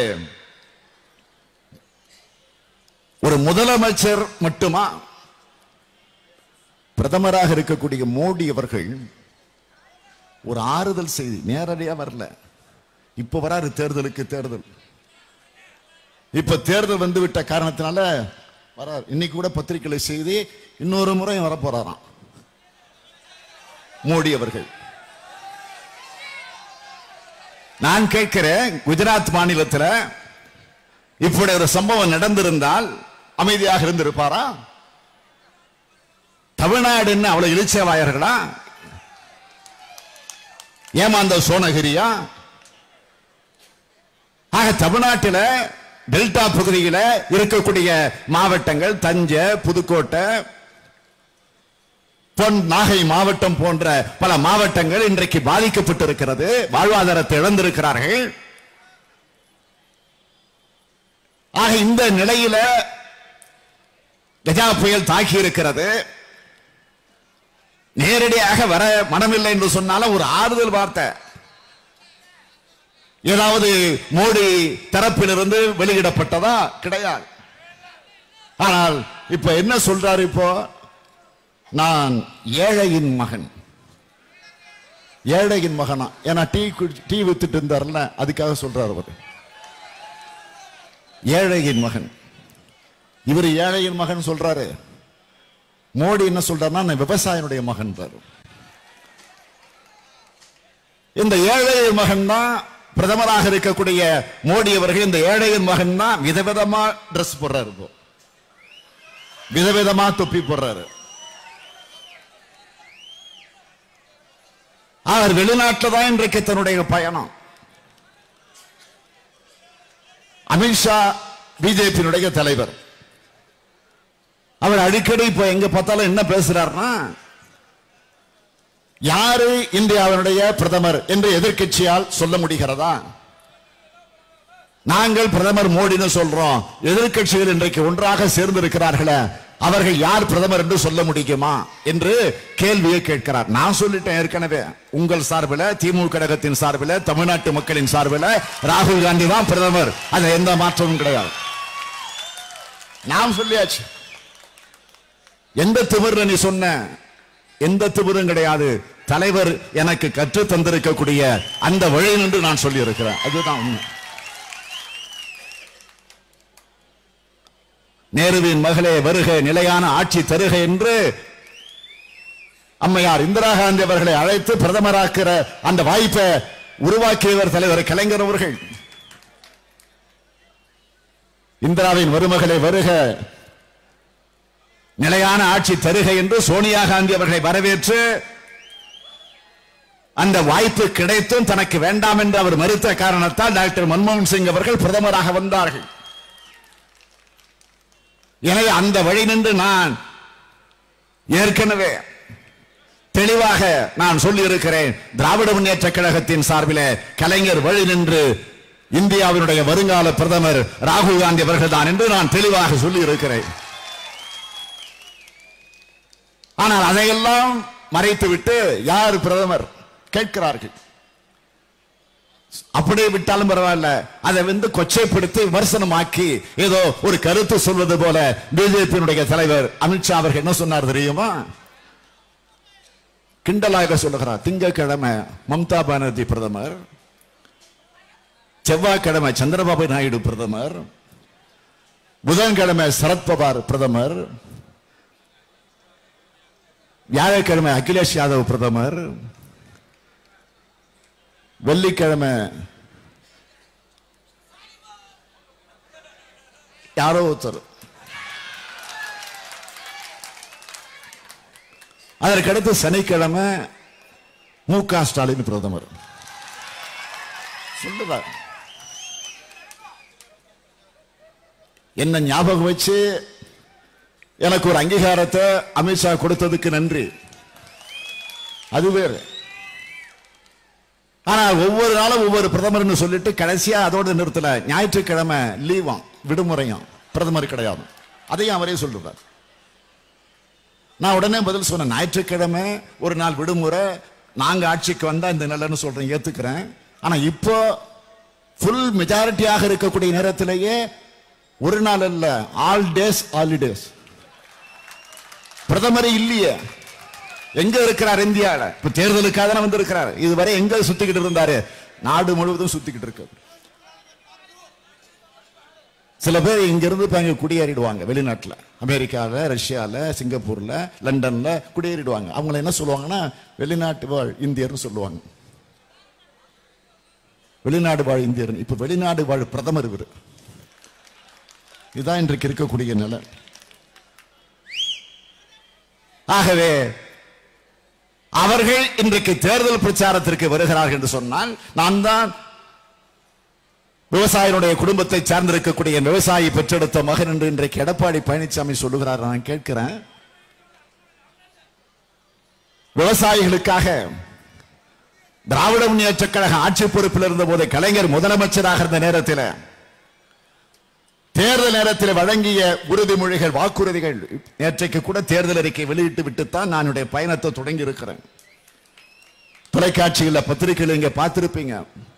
ஒரு முதலமைச்சர் மட்டுமா பிரதமராக இருக்கக்கூடிய மோடி அவர்கள் ஒரு ஆறுதல் செய்தி நேரடியா வரல இப்ப வராரு தேர்தலுக்கு தேர்தல் இப்ப தேர்தல் வந்து விட்ட காரணத்தினால வரார் இன்னைக்கு கூட பத்திரிகையில செய்தி இன்னொரு முறை வர போறாராம் மோடி அவர்கள் நான் கேட்கிறேன் குஜராத் மாநிலத்தில் இப்படி ஒரு சம்பவம் நடந்திருந்தால் அமைதியாக இருந்திருப்பாரா தமிழ்நாடுன்னு அவ்வளவு இழிச்சவாயர்களா ஏமாந்த சோனகிரியா ஆக தமிழ்நாட்டில டெல்டா பகுதியில இருக்கக்கூடிய மாவட்டங்கள் தஞ்சை புதுக்கோட்டை பொன் நாகை மாவட்டம் போன்ற பல மாவட்டங்கள் இன்றைக்கு பாதிக்கப்பட்டிருக்கிறது வாழ்வாதாரத்தை இழந்திருக்கிறார்கள் ஆக இந்த நிலையில கஜா புயல் தாக்கி இருக்கிறது நேரடியாக வர மனமில்லை என்று சொன்னாலும் ஒரு ஆறுதல் வார்த்தை ஏதாவது மோடி தரப்பிலிருந்து வெளியிடப்பட்டதா கிடையாது ஆனால் இப்ப என்ன சொல்றாரு இப்போ நான் ஏழையின் மகன் ஏழையின் மகனா ஏன்னா டீ குடி- டீ வித்துட்டு இருந்தார்ல அதுக்காக சொல்றாரு அவர் ஏழையின் மகன் இவர் ஏழையின் மகன் சொல்றாரு மோடி என்ன சொல்றாருன்னா நான் விவசாயினுடைய மகன் இந்த ஏழையின் மகன் தான் பிரதமராக இருக்கக்கூடிய மோடி அவர்கள் இந்த ஏழையின் மகன் தான் விதவிதமா ட்ரெஸ் போடுறாரு இப்போ விதவிதமா தொப்பி போடுறாரு அவர் வெளிநாட்டில் தான் இன்றைக்கு தன்னுடைய பயணம் அமித்ஷா பிஜேபியினுடைய தலைவர் அவர் அடிக்கடி இப்ப எங்க பார்த்தாலும் என்ன பேசுறாருன்னா யாரு இந்தியாவினுடைய பிரதமர் என்று எதிர்க்கட்சியால் சொல்ல முடிகிறதா நாங்கள் பிரதமர் மோடின்னு சொல்றோம் எதிர்க்கட்சிகள் இன்றைக்கு ஒன்றாக சேர்ந்திருக்கிறார்களே அவர்கள் யார் பிரதமர் என்று சொல்ல முடியுமா என்று கேள்வியை கேட்கிறார் நான் சொல்லிட்டேன் ஏற்கனவே உங்கள் சார்பில் திமுக கழகத்தின் சார்பில் தமிழ்நாட்டு மக்களின் சார்பில் ராகுல் காந்தி தான் பிரதமர் அதுல எந்த மாற்றமும் கிடையாது நான் சொல்லியாச்சு எந்த திமிர்ல நீ சொன்ன எந்த திமிரும் கிடையாது தலைவர் எனக்கு கற்று தந்திருக்கக்கூடிய அந்த வழி என்று நான் சொல்லி இருக்கிறேன் அதுதான் உண்மை நேருவின் மகளே வருக நிலையான ஆட்சி தருக என்று அம்மையார் இந்திரா காந்தி அவர்களை அழைத்து பிரதமராக்கிற அந்த வாய்ப்பை உருவாக்கியவர் தலைவர் கலைஞர் அவர்கள் இந்திராவின் மருமகளை வருக நிலையான ஆட்சி தருக என்று சோனியா காந்தி அவர்களை வரவேற்று அந்த வாய்ப்பு கிடைத்தும் தனக்கு வேண்டாம் என்று அவர் மறுத்த காரணத்தால் டாக்டர் மன்மோகன் சிங் அவர்கள் பிரதமராக வந்தார்கள் எனவே அந்த வழி நின்று நான் ஏற்கனவே தெளிவாக நான் சொல்லி இருக்கிறேன் திராவிட முன்னேற்ற கழகத்தின் சார்பில் கலைஞர் வழி நின்று இந்தியாவினுடைய வருங்கால பிரதமர் ராகுல் காந்தி அவர்கள் தான் என்று நான் தெளிவாக சொல்லி இருக்கிறேன் ஆனால் அதையெல்லாம் மறைத்துவிட்டு யார் பிரதமர் கேட்கிறார்கள் அப்படியே விட்டாலும் பரவாயில்ல அதை வந்து கொச்சைப்படுத்தி விமர்சனமாக்கி ஏதோ ஒரு கருத்து சொல்வது போல பிஜேபியினுடைய தலைவர் அமித்ஷா அவர்கள் என்ன சொன்னார் தெரியுமா கிண்டலாக சொல்லுகிறார் திங்கட்கிழமை மம்தா பானர்ஜி பிரதமர் செவ்வாய்க்கிழமை சந்திரபாபு நாயுடு பிரதமர் புதன்கிழமை சரத்பவார் பிரதமர் வியாழக்கிழமை அகிலேஷ் யாதவ் பிரதமர் வெள்ளிக்கிழமை யாரோ ஒருத்தர் அதற்கடுத்து சனிக்கிழமை மு க ஸ்டாலின் பிரதமர் சொல்லுறார் என்ன ஞாபகம் வச்சு எனக்கு ஒரு அங்கீகாரத்தை அமித்ஷா கொடுத்ததுக்கு நன்றி அது வேறு ஆனா ஒவ்வொரு நாளும் ஒவ்வொரு பிரதமர்னு சொல்லிட்டு கடைசியா அதோட நிறுத்தல ஞாயிற்றுக்கிழமை லீவாம் விடுமுறையும் பிரதமர் கிடையாது அதையும் அவரே சொல்லுவார் நான் உடனே பதில் சொன்னேன் ஞாயிற்றுக்கிழமை ஒரு நாள் விடுமுறை நாங்க ஆட்சிக்கு வந்தா இந்த நல்லன்னு சொல்றேன் ஏத்துக்கிறேன் ஆனா இப்போ ஃபுல் மெஜாரிட்டியாக இருக்கக்கூடிய நேரத்திலேயே ஒரு நாள் அல்ல ஆல் டேஸ் ஹாலிடேஸ் பிரதமர் இல்லையே எங்க இருக்கிறார் இந்தியால இப்ப தேர்தலுக்காக தானே வந்து இருக்கிறார் இதுவரை எங்க சுத்திக்கிட்டு இருந்தாரு நாடு முழுவதும் சுத்திக்கிட்டு இருக்கு சில பேர் இங்க இருந்து இப்ப அங்க குடியேறிடுவாங்க வெளிநாட்டுல அமெரிக்கால ரஷ்யால சிங்கப்பூர்ல லண்டன்ல குடியேறிடுவாங்க அவங்கள என்ன சொல்லுவாங்கன்னா வெளிநாட்டு வாழ் இந்தியர்னு சொல்லுவாங்க வெளிநாடு வாழ் இந்தியர் இப்ப வெளிநாடு வாழ் பிரதமர் இவர் இதுதான் இன்றைக்கு இருக்கக்கூடிய நிலை ஆகவே அவர்கள் இன்றைக்கு தேர்தல் பிரச்சாரத்திற்கு வருகிறார்கள் என்று சொன்னால் நான் தான் விவசாயினுடைய குடும்பத்தை சார்ந்திருக்கக்கூடிய விவசாயி பெற்றெடுத்த மகன் என்று இன்றைக்கு எடப்பாடி பழனிசாமி சொல்லுகிறார் நான் கேட்கிறேன் விவசாயிகளுக்காக திராவிட முன்னேற்ற கழக ஆட்சி பொறுப்பில் இருந்த போது கலைஞர் முதலமைச்சராக இருந்த நேரத்தில் தேர்தல் நேரத்தில் வழங்கிய உறுதிமொழிகள் வாக்குறுதிகள் நேற்றைக்கு கூட தேர்தல் அறிக்கை வெளியிட்டு விட்டுத்தான் நான் என்னுடைய பயணத்தை தொடங்கி இருக்கிறேன் தொலைக்காட்சியில் பத்திரிகையில் இங்க பார்த்திருப்பீங்க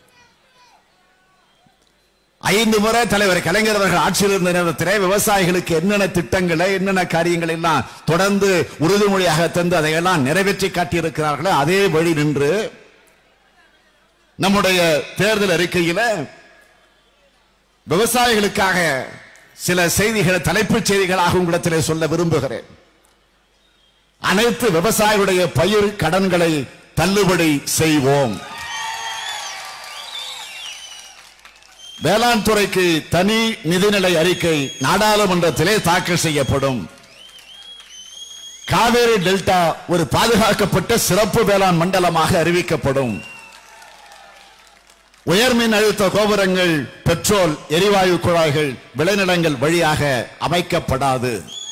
ஐந்து முறை தலைவர் கலைஞர் அவர்கள் ஆட்சியில் இருந்த நேரத்திலே விவசாயிகளுக்கு என்னென்ன திட்டங்களை என்னென்ன காரியங்கள் எல்லாம் தொடர்ந்து உறுதிமொழியாக தந்து அதையெல்லாம் நிறைவேற்றி காட்டியிருக்கிறார்களோ அதே வழி நின்று நம்முடைய தேர்தல் அறிக்கையில விவசாயிகளுக்காக சில செய்திகளை தலைப்புச் செய்திகளாக உங்களிடத்திலே சொல்ல விரும்புகிறேன் அனைத்து விவசாயிகளுடைய பயிர் கடன்களை தள்ளுபடி செய்வோம் வேளாண் துறைக்கு தனி நிதிநிலை அறிக்கை நாடாளுமன்றத்திலே தாக்கல் செய்யப்படும் காவேரி டெல்டா ஒரு பாதுகாக்கப்பட்ட சிறப்பு வேளாண் மண்டலமாக அறிவிக்கப்படும் உயர்மின் அழுத்த கோபுரங்கள் பெட்ரோல் எரிவாயு குழாய்கள் விளைநிலங்கள் வழியாக அமைக்கப்படாது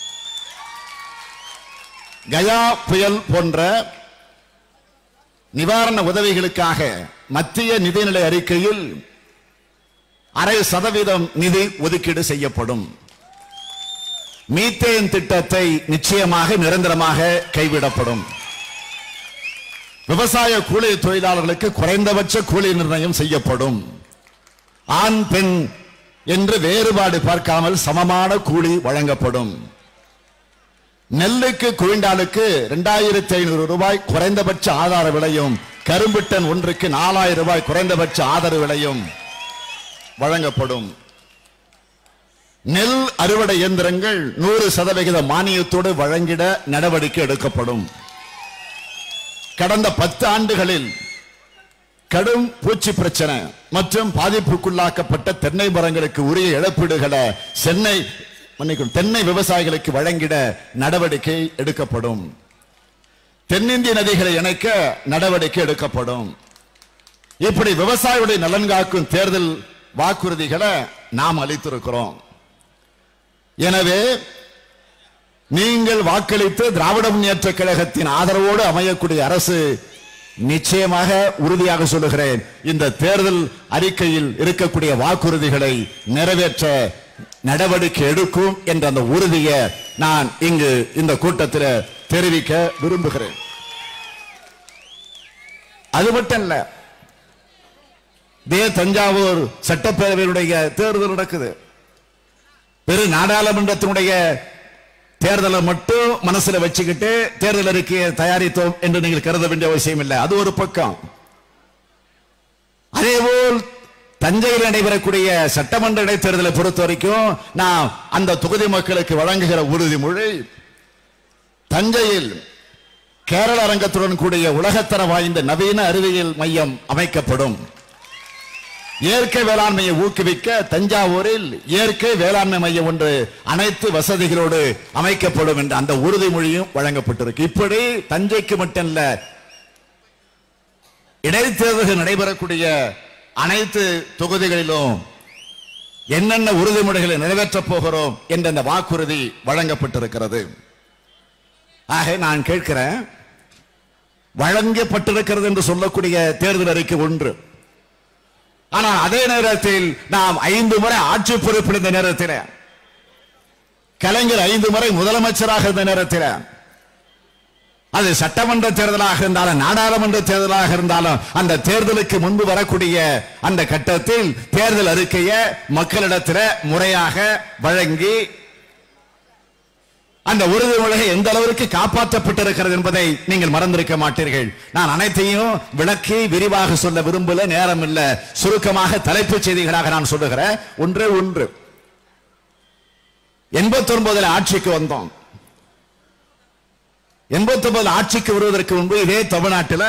கயா புயல் போன்ற நிவாரண உதவிகளுக்காக மத்திய நிதிநிலை அறிக்கையில் அரை சதவீதம் நிதி ஒதுக்கீடு செய்யப்படும் மீத்தேன் திட்டத்தை நிச்சயமாக நிரந்தரமாக கைவிடப்படும் விவசாய கூலி தொழிலாளர்களுக்கு குறைந்தபட்ச கூலி நிர்ணயம் செய்யப்படும் ஆண் பெண் என்று வேறுபாடு பார்க்காமல் சமமான கூலி வழங்கப்படும் நெல்லுக்கு குவிண்டாலுக்கு இரண்டாயிரத்தி ஐநூறு ரூபாய் குறைந்தபட்ச ஆதார விலையும் கரும்பிட்டன் ஒன்றுக்கு நாலாயிரம் ரூபாய் குறைந்தபட்ச ஆதரவு விலையும் வழங்கப்படும் நெல் அறுவடை இயந்திரங்கள் நூறு சதவிகித மானியத்தோடு வழங்கிட நடவடிக்கை எடுக்கப்படும் கடந்த பத்து ஆண்டுகளில் கடும் பூச்சி பிரச்சனை மற்றும் பாதிப்புக்குள்ளாக்கப்பட்ட தென்னை மரங்களுக்கு உரிய இழப்பீடுகளை சென்னை மன்னிக்கும் தென்னை விவசாயிகளுக்கு வழங்கிட நடவடிக்கை எடுக்கப்படும் தென்னிந்திய நதிகளை இணைக்க நடவடிக்கை எடுக்கப்படும் இப்படி விவசாயிகளுடைய நலன் காக்கும் தேர்தல் வாக்குறுதிகளை நாம் அளித்திருக்கிறோம் எனவே நீங்கள் வாக்களித்து திராவிட முன்னேற்ற கழகத்தின் ஆதரவோடு அமையக்கூடிய அரசு நிச்சயமாக உறுதியாக சொல்லுகிறேன் இந்த தேர்தல் அறிக்கையில் இருக்கக்கூடிய வாக்குறுதிகளை நிறைவேற்ற நடவடிக்கை எடுக்கும் என்ற அந்த உறுதியை நான் இங்கு இந்த கூட்டத்தில் தெரிவிக்க விரும்புகிறேன் அது மட்டும் இல்ல இதே தஞ்சாவூர் சட்டப்பேரவையுடைய தேர்தல் நடக்குது பெரு நாடாளுமன்றத்தினுடைய தேர்தலை மட்டும் மனசுல வச்சுக்கிட்டு தேர்தல் அறிக்கையை தயாரித்தோம் என்று நீங்கள் கருத வேண்டிய அவசியம் இல்லை அது ஒரு பக்கம் அதேபோல் தஞ்சையில் நடைபெறக்கூடிய சட்டமன்ற இடைத்தேர்தலை பொறுத்த வரைக்கும் நான் அந்த தொகுதி மக்களுக்கு வழங்குகிற உறுதிமொழி தஞ்சையில் கேரள அரங்கத்துடன் கூடிய உலகத்தர வாய்ந்த நவீன அறிவியல் மையம் அமைக்கப்படும் இயற்கை வேளாண்மையை ஊக்குவிக்க தஞ்சாவூரில் இயற்கை வேளாண்மை மையம் ஒன்று அனைத்து வசதிகளோடு அமைக்கப்படும் என்ற அந்த உறுதிமொழியும் வழங்கப்பட்டிருக்கு இப்படி தஞ்சைக்கு மட்டும் இல்ல இடைத்தேர்தல்கள் நடைபெறக்கூடிய அனைத்து தொகுதிகளிலும் என்னென்ன உறுதிமொழிகளை நிறைவேற்றப் போகிறோம் என்ற அந்த வாக்குறுதி வழங்கப்பட்டிருக்கிறது ஆக நான் கேட்கிறேன் வழங்கப்பட்டிருக்கிறது என்று சொல்லக்கூடிய தேர்தல் அறிக்கை ஒன்று ஆனால் அதே நேரத்தில் நாம் ஐந்து முறை ஆட்சி பொறுப்பில் இந்த நேரத்தில் கலைஞர் ஐந்து முறை முதலமைச்சராக இருந்த நேரத்தில் அது சட்டமன்ற தேர்தலாக இருந்தாலும் நாடாளுமன்ற தேர்தலாக இருந்தாலும் அந்த தேர்தலுக்கு முன்பு வரக்கூடிய அந்த கட்டத்தில் தேர்தல் அறிக்கையை மக்களிடத்தில் முறையாக வழங்கி அந்த உறுதிமொழியை எந்த அளவிற்கு காப்பாற்றப்பட்டிருக்கிறது என்பதை நீங்கள் மறந்திருக்க மாட்டீர்கள் நான் அனைத்தையும் விளக்கி விரிவாக சொல்ல விரும்பல நேரம் இல்ல சுருக்கமாக தலைப்புச் செய்திகளாக நான் சொல்லுகிறேன் ஒன்றே ஒன்று எண்பத்தி ஒன்பதுல ஆட்சிக்கு வந்தோம் எண்பத்தி ஒன்பது ஆட்சிக்கு வருவதற்கு முன்பு இதே தமிழ்நாட்டில்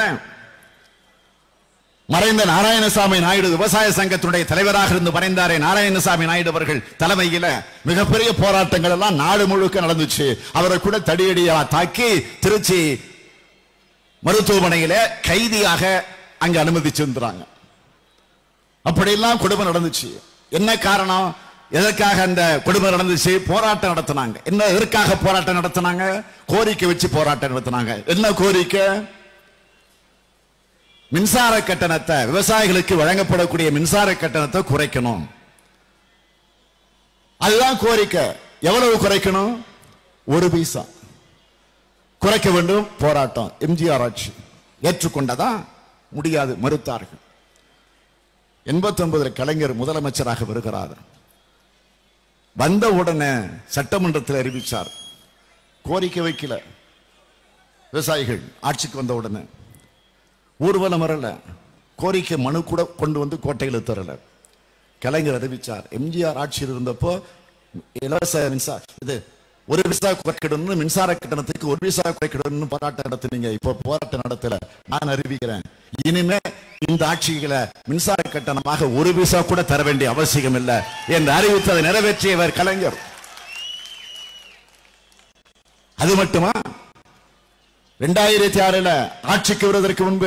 மறைந்த நாராயணசாமி நாயுடு விவசாய சங்கத்தினுடைய தலைவராக இருந்து மறைந்தாரே நாராயணசாமி நாயுடு அவர்கள் தலைமையில மிகப்பெரிய போராட்டங்கள் எல்லாம் நாடு முழுக்க நடந்துச்சு அவரை கூட தடியடியா தாக்கி திருச்சி மருத்துவமனையில கைதியாக அங்க அனுமதிச்சிருந்தாங்க அப்படியெல்லாம் கொடுமை நடந்துச்சு என்ன காரணம் எதற்காக அந்த கொடுமை நடந்துச்சு போராட்டம் நடத்தினாங்க என்ன எதற்காக போராட்டம் நடத்தினாங்க கோரிக்கை வச்சு போராட்டம் நடத்தினாங்க என்ன கோரிக்கை மின்சார கட்டணத்தை விவசாயிகளுக்கு வழங்கப்படக்கூடிய மின்சார கட்டணத்தை குறைக்கணும் அதுதான் கோரிக்கை எவ்வளவு குறைக்கணும் ஒரு பைசா குறைக்க வேண்டும் போராட்டம் எம்ஜிஆர் ஆட்சி ஏற்றுக்கொண்டதா முடியாது மறுத்தார்கள் எண்பத்தி ஒன்பதுல கலைஞர் முதலமைச்சராக வருகிறார் வந்த உடனே சட்டமன்றத்தில் அறிவிச்சார் கோரிக்கை வைக்கல விவசாயிகள் ஆட்சிக்கு வந்த உடனே ஊர்வலம் வரல கோரிக்கை மனு கூட கொண்டு வந்து கோட்டையில் தரல கலைஞர் அறிவிச்சார் எம்ஜிஆர் ஆட்சியில் இருந்தப்போ இலவச மின்சார இது ஒரு விசா குறைக்கிடணும் மின்சார கட்டணத்துக்கு ஒரு விசா குறைக்கிடணும் போராட்டம் நடத்துனீங்க இப்போ போராட்டம் நடத்தல நான் அறிவிக்கிறேன் இனிமே இந்த ஆட்சிகளை மின்சார கட்டணமாக ஒரு விசா கூட தர வேண்டிய அவசியம் இல்லை என்று அறிவித்ததை நிறைவேற்றியவர் கலைஞர் அது மட்டுமா இரண்டாயிரத்தி ஆறுல ஆட்சிக்கு வருவதற்கு முன்பு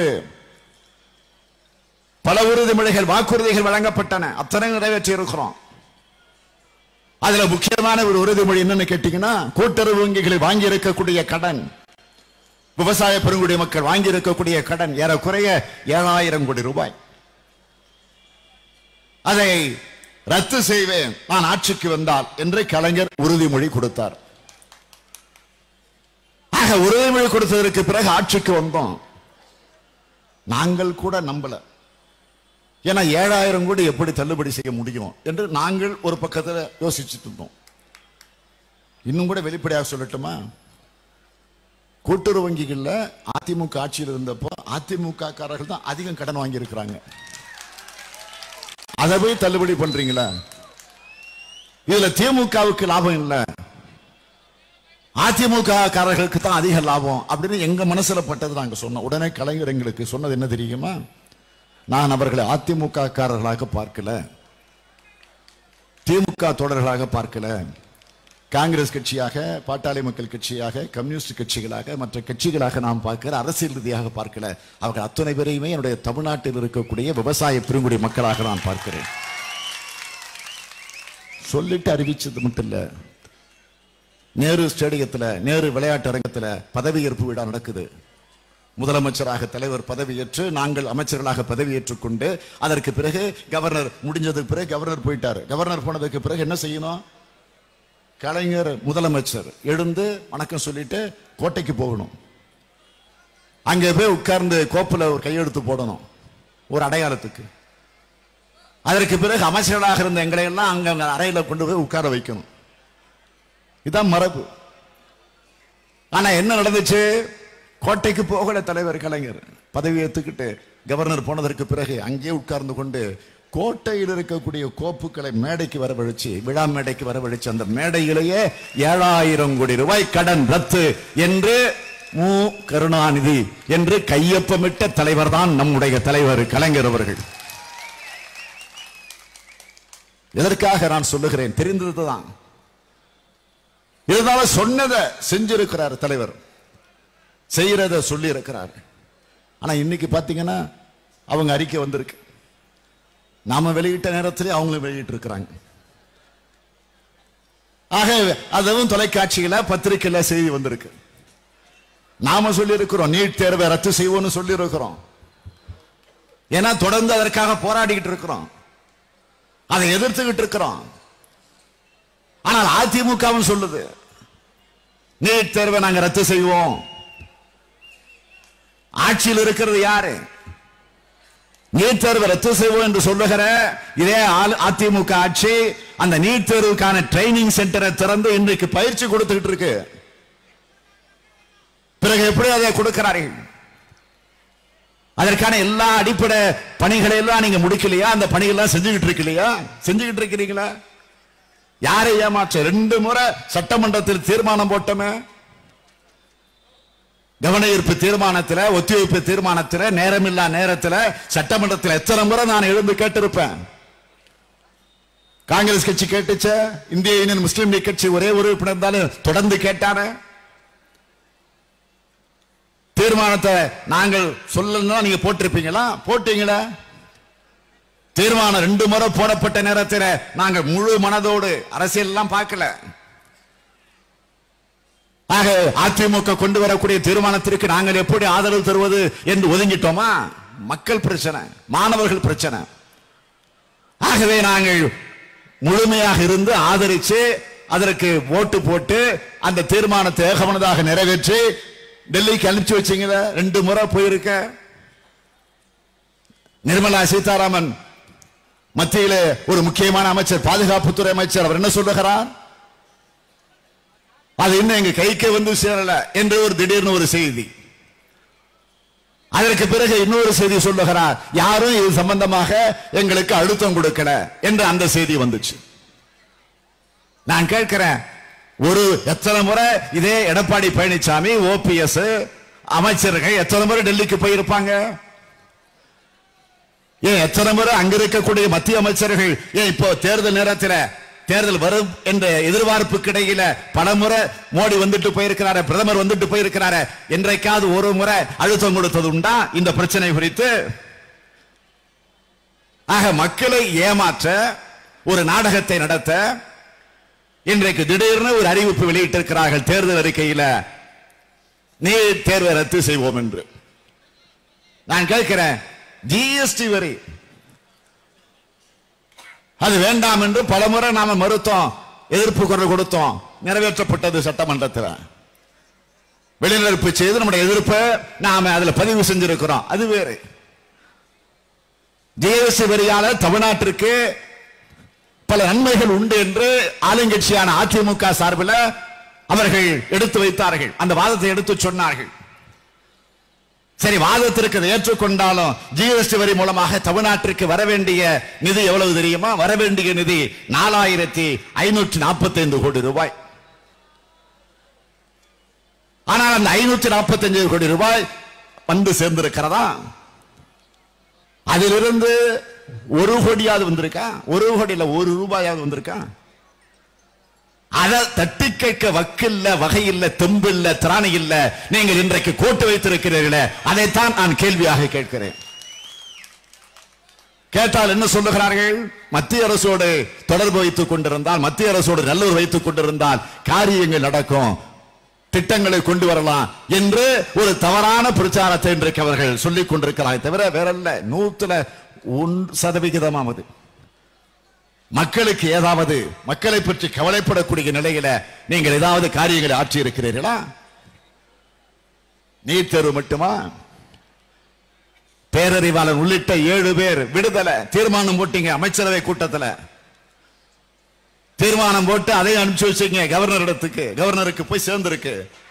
பல உறுதிமொழிகள் வாக்குறுதிகள் வழங்கப்பட்டன அத்தனை நிறைவேற்றி இருக்கிறோம் அதுல முக்கியமான ஒரு உறுதிமொழி என்னன்னு கேட்டீங்கன்னா கூட்டுறவு வங்கிகளில் வாங்கி இருக்கக்கூடிய கடன் விவசாய பெருங்குடி மக்கள் வாங்கி இருக்கக்கூடிய கடன் ஏறக்குறைய ஏழாயிரம் கோடி ரூபாய் அதை ரத்து செய்வேன் நான் ஆட்சிக்கு வந்தால் என்று கலைஞர் உறுதிமொழி கொடுத்தார் ஆக உறுதிமொழி கொடுத்ததற்கு பிறகு ஆட்சிக்கு வந்தோம் நாங்கள் கூட நம்பல ஏன்னா ஏழாயிரம் கோடி எப்படி தள்ளுபடி செய்ய முடியும் என்று நாங்கள் ஒரு பக்கத்தில் யோசிச்சுட்டு இருந்தோம் இன்னும் கூட வெளிப்படையாக சொல்லட்டுமா கூட்டுறவு வங்கிகள்ல அதிமுக ஆட்சியில் இருந்தப்போ அதிமுக காரர்கள் தான் அதிகம் கடன் வாங்கி இருக்கிறாங்க அதை போய் தள்ளுபடி பண்றீங்களா இதுல திமுகவுக்கு லாபம் இல்லை அதிமுக காரர்களுக்கு தான் அதிக லாபம் அப்படின்னு எங்க மனசுல பட்டது நாங்க சொன்னோம் உடனே கலைஞர் எங்களுக்கு சொன்னது என்ன தெரியுமா நான் அவர்களை அதிமுக காரர்களாக பார்க்கல திமுக தொடர்களாக பார்க்கல காங்கிரஸ் கட்சியாக பாட்டாளி மக்கள் கட்சியாக கம்யூனிஸ்ட் கட்சிகளாக மற்ற கட்சிகளாக நாம் பார்க்கிற அரசியல் ரீதியாக பார்க்கல அவர்கள் அத்தனை பேரையுமே என்னுடைய தமிழ்நாட்டில் இருக்கக்கூடிய விவசாய பெருங்குடி மக்களாக நான் பார்க்கிறேன் சொல்லிட்டு அறிவிச்சது மட்டும் இல்ல நேரு ஸ்டேடியத்துல நேரு விளையாட்டு அரங்கத்துல பதவியேற்பு விழா நடக்குது முதலமைச்சராக தலைவர் பதவியேற்று நாங்கள் அமைச்சர்களாக பதவியேற்றுக் கொண்டு அதற்கு பிறகு கவர்னர் முடிஞ்சதுக்கு பிறகு கவர்னர் போயிட்டாரு கவர்னர் போனதுக்கு பிறகு என்ன செய்யணும் கலைஞர் முதலமைச்சர் எழுந்து வணக்கம் சொல்லிட்டு கோட்டைக்கு போகணும் அங்கே போய் உட்கார்ந்து கோப்புல ஒரு கையெழுத்து போடணும் ஒரு அடையாளத்துக்கு அதற்கு பிறகு அமைச்சர்களாக இருந்த எங்களை எல்லாம் அங்க அங்க அறையில கொண்டு போய் உட்கார வைக்கணும் இதான் மரபு ஆனா என்ன நடந்துச்சு கோட்டைக்கு போகல தலைவர் கலைஞர் பதவி ஏத்துக்கிட்டு கவர்னர் போனதற்கு பிறகு அங்கே உட்கார்ந்து கொண்டு கோட்டையில் இருக்கக்கூடிய கோப்புகளை மேடைக்கு வரவழைச்சு விழா மேடைக்கு வரவழைச்சு அந்த மேடையிலேயே ஏழாயிரம் கோடி ரூபாய் கடன் ரத்து என்று மு கருணாநிதி என்று கையொப்பமிட்ட தலைவர் தான் நம்முடைய தலைவர் கலைஞர் அவர்கள் எதற்காக நான் சொல்லுகிறேன் தெரிந்ததுதான் இருந்தாலும் சொன்னதை செஞ்சிருக்கிறார் தலைவர் செய்யறத சொல்லி இருக்கிறார் ஆனா இன்னைக்கு பாத்தீங்கன்னா அவங்க அறிக்கை வந்திருக்கு நாம வெளியிட்ட நேரத்திலே அவங்களும் வெளியிட்டு இருக்கிறாங்க ஆக அதுவும் தொலைக்காட்சியில பத்திரிகையில செய்தி வந்திருக்கு நாம சொல்லி இருக்கிறோம் நீட் தேர்வை ரத்து செய்வோம்னு சொல்லி இருக்கிறோம் ஏன்னா தொடர்ந்து அதற்காக போராடிக்கிட்டு இருக்கிறோம் அதை எதிர்த்துக்கிட்டு இருக்கிறோம் ஆனால் அதிமுகவும் சொல்லுது நீட் தேர்வை நாங்க ரத்து செய்வோம் ஆட்சியில் இருக்கிறது யாரு நீட் தேர்வை ரத்து செய்வோம் என்று சொல்லுகிற இதே ஆள்- அதிமுக ஆட்சி அந்த நீட் தேர்வுக்கான ட்ரைனிங் சென்டரை திறந்து இன்றைக்கு பயிற்சி கொடுத்துக்கிட்டு இருக்கு பிறகு எப்படி அதை கொடுக்கிறார்கள் அதற்கான எல்லா அடிப்படை பணிகளை எல்லாம் நீங்க முடிக்கலையா அந்த பணிகள்லாம் செஞ்சுக்கிட்டு இருக்கலையா செஞ்சுக்கிட்டு இருக்கிறீங்களா யாரை ஏமாற்ற ரெண்டு முறை சட்டமன்றத்தில் தீர்மானம் போட்டோமே கவன ஈர்ப்பு தீர்மானத்தில் ஒத்திவைப்பு தீர்மானத்தில் நேரமில்லா நேரத்தில் சட்டமன்றத்தில் எத்தனை முறை நான் எழுந்து கேட்டிருப்பேன் காங்கிரஸ் கட்சி கேட்டுச்ச இந்திய யூனியன் முஸ்லீம் லீக் கட்சி ஒரே ஒரு உறுப்பினர் இருந்தாலும் தொடர்ந்து கேட்டானே தீர்மானத்தை நாங்கள் சொல்லணும்னா நீங்க போட்டிருப்பீங்களா போட்டீங்களா தீர்மானம் ரெண்டு முறை போடப்பட்ட நேரத்தில் நாங்கள் முழு மனதோடு அரசியல் எல்லாம் பார்க்கல ஆக அதிமுக கொண்டு வரக்கூடிய தீர்மானத்திற்கு நாங்கள் எப்படி ஆதரவு தருவது என்று ஒதுங்கிட்டோமா மக்கள் பிரச்சனை மாணவர்கள் பிரச்சனை ஆகவே நாங்கள் முழுமையாக இருந்து ஆதரிச்சு அதற்கு ஓட்டு போட்டு அந்த தீர்மானத்தை ஏகமனதாக நிறைவேற்றி டெல்லிக்கு அனுப்பிச்சு வச்சீங்களா ரெண்டு முறை போயிருக்க நிர்மலா சீதாராமன் மத்தியில ஒரு முக்கியமான அமைச்சர் பாதுகாப்புத்துறை அமைச்சர் அவர் என்ன சொல்லுகிறார் அது இன்னும் எங்க கைக்கு வந்து சேரல என்று ஒரு திடீர்னு ஒரு செய்தி அதற்கு பிறகு இன்னொரு செய்தி சொல்லுகிறார் யாரும் இது சம்பந்தமாக எங்களுக்கு அழுத்தம் கொடுக்கல என்று அந்த செய்தி வந்துச்சு நான் கேட்கிறேன் ஒரு எத்தனை முறை இதே எடப்பாடி பழனிசாமி ஓபிஎஸ் அமைச்சர்கள் எத்தனை முறை டெல்லிக்கு போயிருப்பாங்க ஏன் எத்தனை முறை அங்க இருக்கக்கூடிய மத்திய அமைச்சர்கள் ஏன் இப்போ தேர்தல் நேரத்தில் தேர்தல் வரும் என்ற எதிர்பார்ப்புக்கு இடையில பல முறை மோடி வந்துட்டு போயிருக்கிறாரு பிரதமர் வந்துட்டு போயிருக்கிறாரு என்றைக்காவது ஒரு முறை அழுத்தம் கொடுத்தது உண்டா இந்த பிரச்சனை குறித்து ஆக மக்களை ஏமாற்ற ஒரு நாடகத்தை நடத்த இன்றைக்கு திடீர்னு ஒரு அறிவிப்பு வெளியிட்டிருக்கிறார்கள் தேர்தல் அறிக்கையில நீட் தேர்வை ரத்து செய்வோம் என்று நான் கேட்கிறேன் ஜிஎஸ்டி வரி அது வேண்டாம் என்று பலமுறை நாம மறுத்தோம் எதிர்ப்பு குரல் கொடுத்தோம் நிறைவேற்றப்பட்டது சட்டமன்றத்தில் வெளிநடப்பு செய்து நம்முடைய எதிர்ப்பை நாம அதுல பதிவு செஞ்சிருக்கிறோம் அது வேறு ஜிஎஸ்டி வரியால தமிழ்நாட்டிற்கு பல நன்மைகள் உண்டு என்று ஆளுங்கட்சியான அதிமுக சார்பில் அவர்கள் எடுத்து வைத்தார்கள் அந்த வாதத்தை எடுத்து சொன்னார்கள் சரி வாதத்திற்கு அதை ஏற்றுக்கொண்டாலும் ஜிஎஸ்டி வரி மூலமாக தமிழ்நாட்டிற்கு வர வேண்டிய நிதி எவ்வளவு தெரியுமா வர வேண்டிய நிதி நாலாயிரத்தி ஐநூற்றி நாற்பத்தி ஐந்து கோடி ரூபாய் ஆனால் அந்த ஐநூற்றி நாற்பத்தி அஞ்சு கோடி ரூபாய் வந்து சேர்ந்திருக்கிறதா அதிலிருந்து ஒரு கோடியாவது வந்திருக்கா ஒரு கோடியில ஒரு ரூபாயாவது வந்திருக்கா அதை தட்டி கேட்க வக்கில்ல வகையில்ல தெம்பில்ல திராணி இல்ல நீங்கள் இன்றைக்கு கோட்டு வைத்திருக்கிறீர்களே அதைத்தான் நான் கேள்வியாக கேட்கிறேன் கேட்டால் என்ன சொல்லுகிறார்கள் மத்திய அரசோடு தொடர்பு வைத்துக் கொண்டிருந்தால் மத்திய அரசோடு நல்லூர் வைத்துக் கொண்டிருந்தால் காரியங்கள் நடக்கும் திட்டங்களை கொண்டு வரலாம் என்று ஒரு தவறான பிரச்சாரத்தை இன்றைக்கு அவர்கள் சொல்லிக் கொண்டிருக்கிறார்கள் தவிர வேறல்ல நூத்துல ஒன் சதவிகிதமாவது மக்களுக்கு ஏதாவது மக்களை பற்றி கவலைப்படக்கூடிய நிலையில நீங்கள் ஏதாவது காரியங்களை ஆற்றி இருக்கிறீர்களா நீட் தேர்வு மட்டுமா பேரறிவாளன் உள்ளிட்ட ஏழு பேர் விடுதலை தீர்மானம் போட்டீங்க அமைச்சரவை கூட்டத்தில் தீர்மானம் போட்டு அதையும் அனுப்பிச்சு வச்சீங்க கவர்னர் இடத்துக்கு கவர்னருக்கு போய் சேர்ந்திருக்கு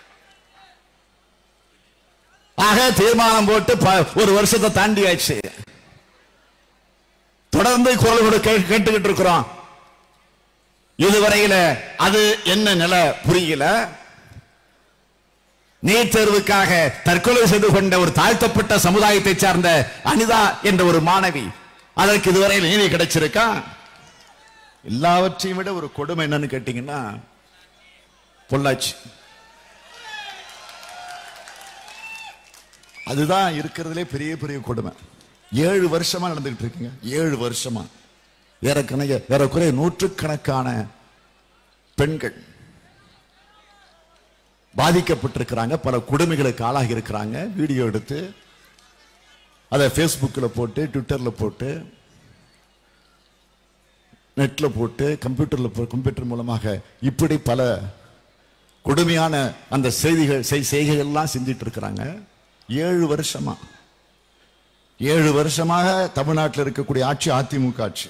ஆக தீர்மானம் போட்டு ப- ஒரு வருஷத்தை தாண்டி ஆச்சு தொடர்ந்து குரல் கூட கே- கேட்டுக்கிட்டு இருக்கிறோம் இதுவரையில அது என்ன நிலை புரியல நீட் தேர்வுக்காக தற்கொலை செய்து கொண்ட ஒரு தாழ்த்தப்பட்ட சமுதாயத்தை சார்ந்த அனிதா என்ற ஒரு மாணவி அதற்கு இதுவரையில் நீதி கிடைச்சிருக்கா எல்லாவற்றையும் விட ஒரு கொடுமை என்னன்னு கேட்டீங்கன்னா பொள்ளாச்சி அதுதான் இருக்கிறதுலே பெரிய பெரிய கொடுமை ஏழு வருஷமா நடந்துகிட்டு இருக்குங்க ஏழு வருஷமா ஏறக்கணக்க ஏறக்குறைய நூற்றுக்கணக்கான பெண்கள் பாதிக்கப்பட்டிருக்கிறாங்க பல கொடுமைகளுக்கு ஆளாகி இருக்கிறாங்க வீடியோ எடுத்து அதை ஃபேஸ்புக்கில் போட்டு ட்விட்டரில் போட்டு நெட்ல போட்டு கம்ப்யூட்டர்ல போ- கம்ப்யூட்டர் மூலமாக இப்படி பல கொடுமையான அந்த செய்திகள் செய்- செய்கைகள்லாம் செஞ்சிட்டு இருக்கிறாங்க ஏழு வருஷமா ஏழு வருஷமாக தமிழ்நாட்டில் இருக்கக்கூடிய ஆட்சி அதிமுக ஆட்சி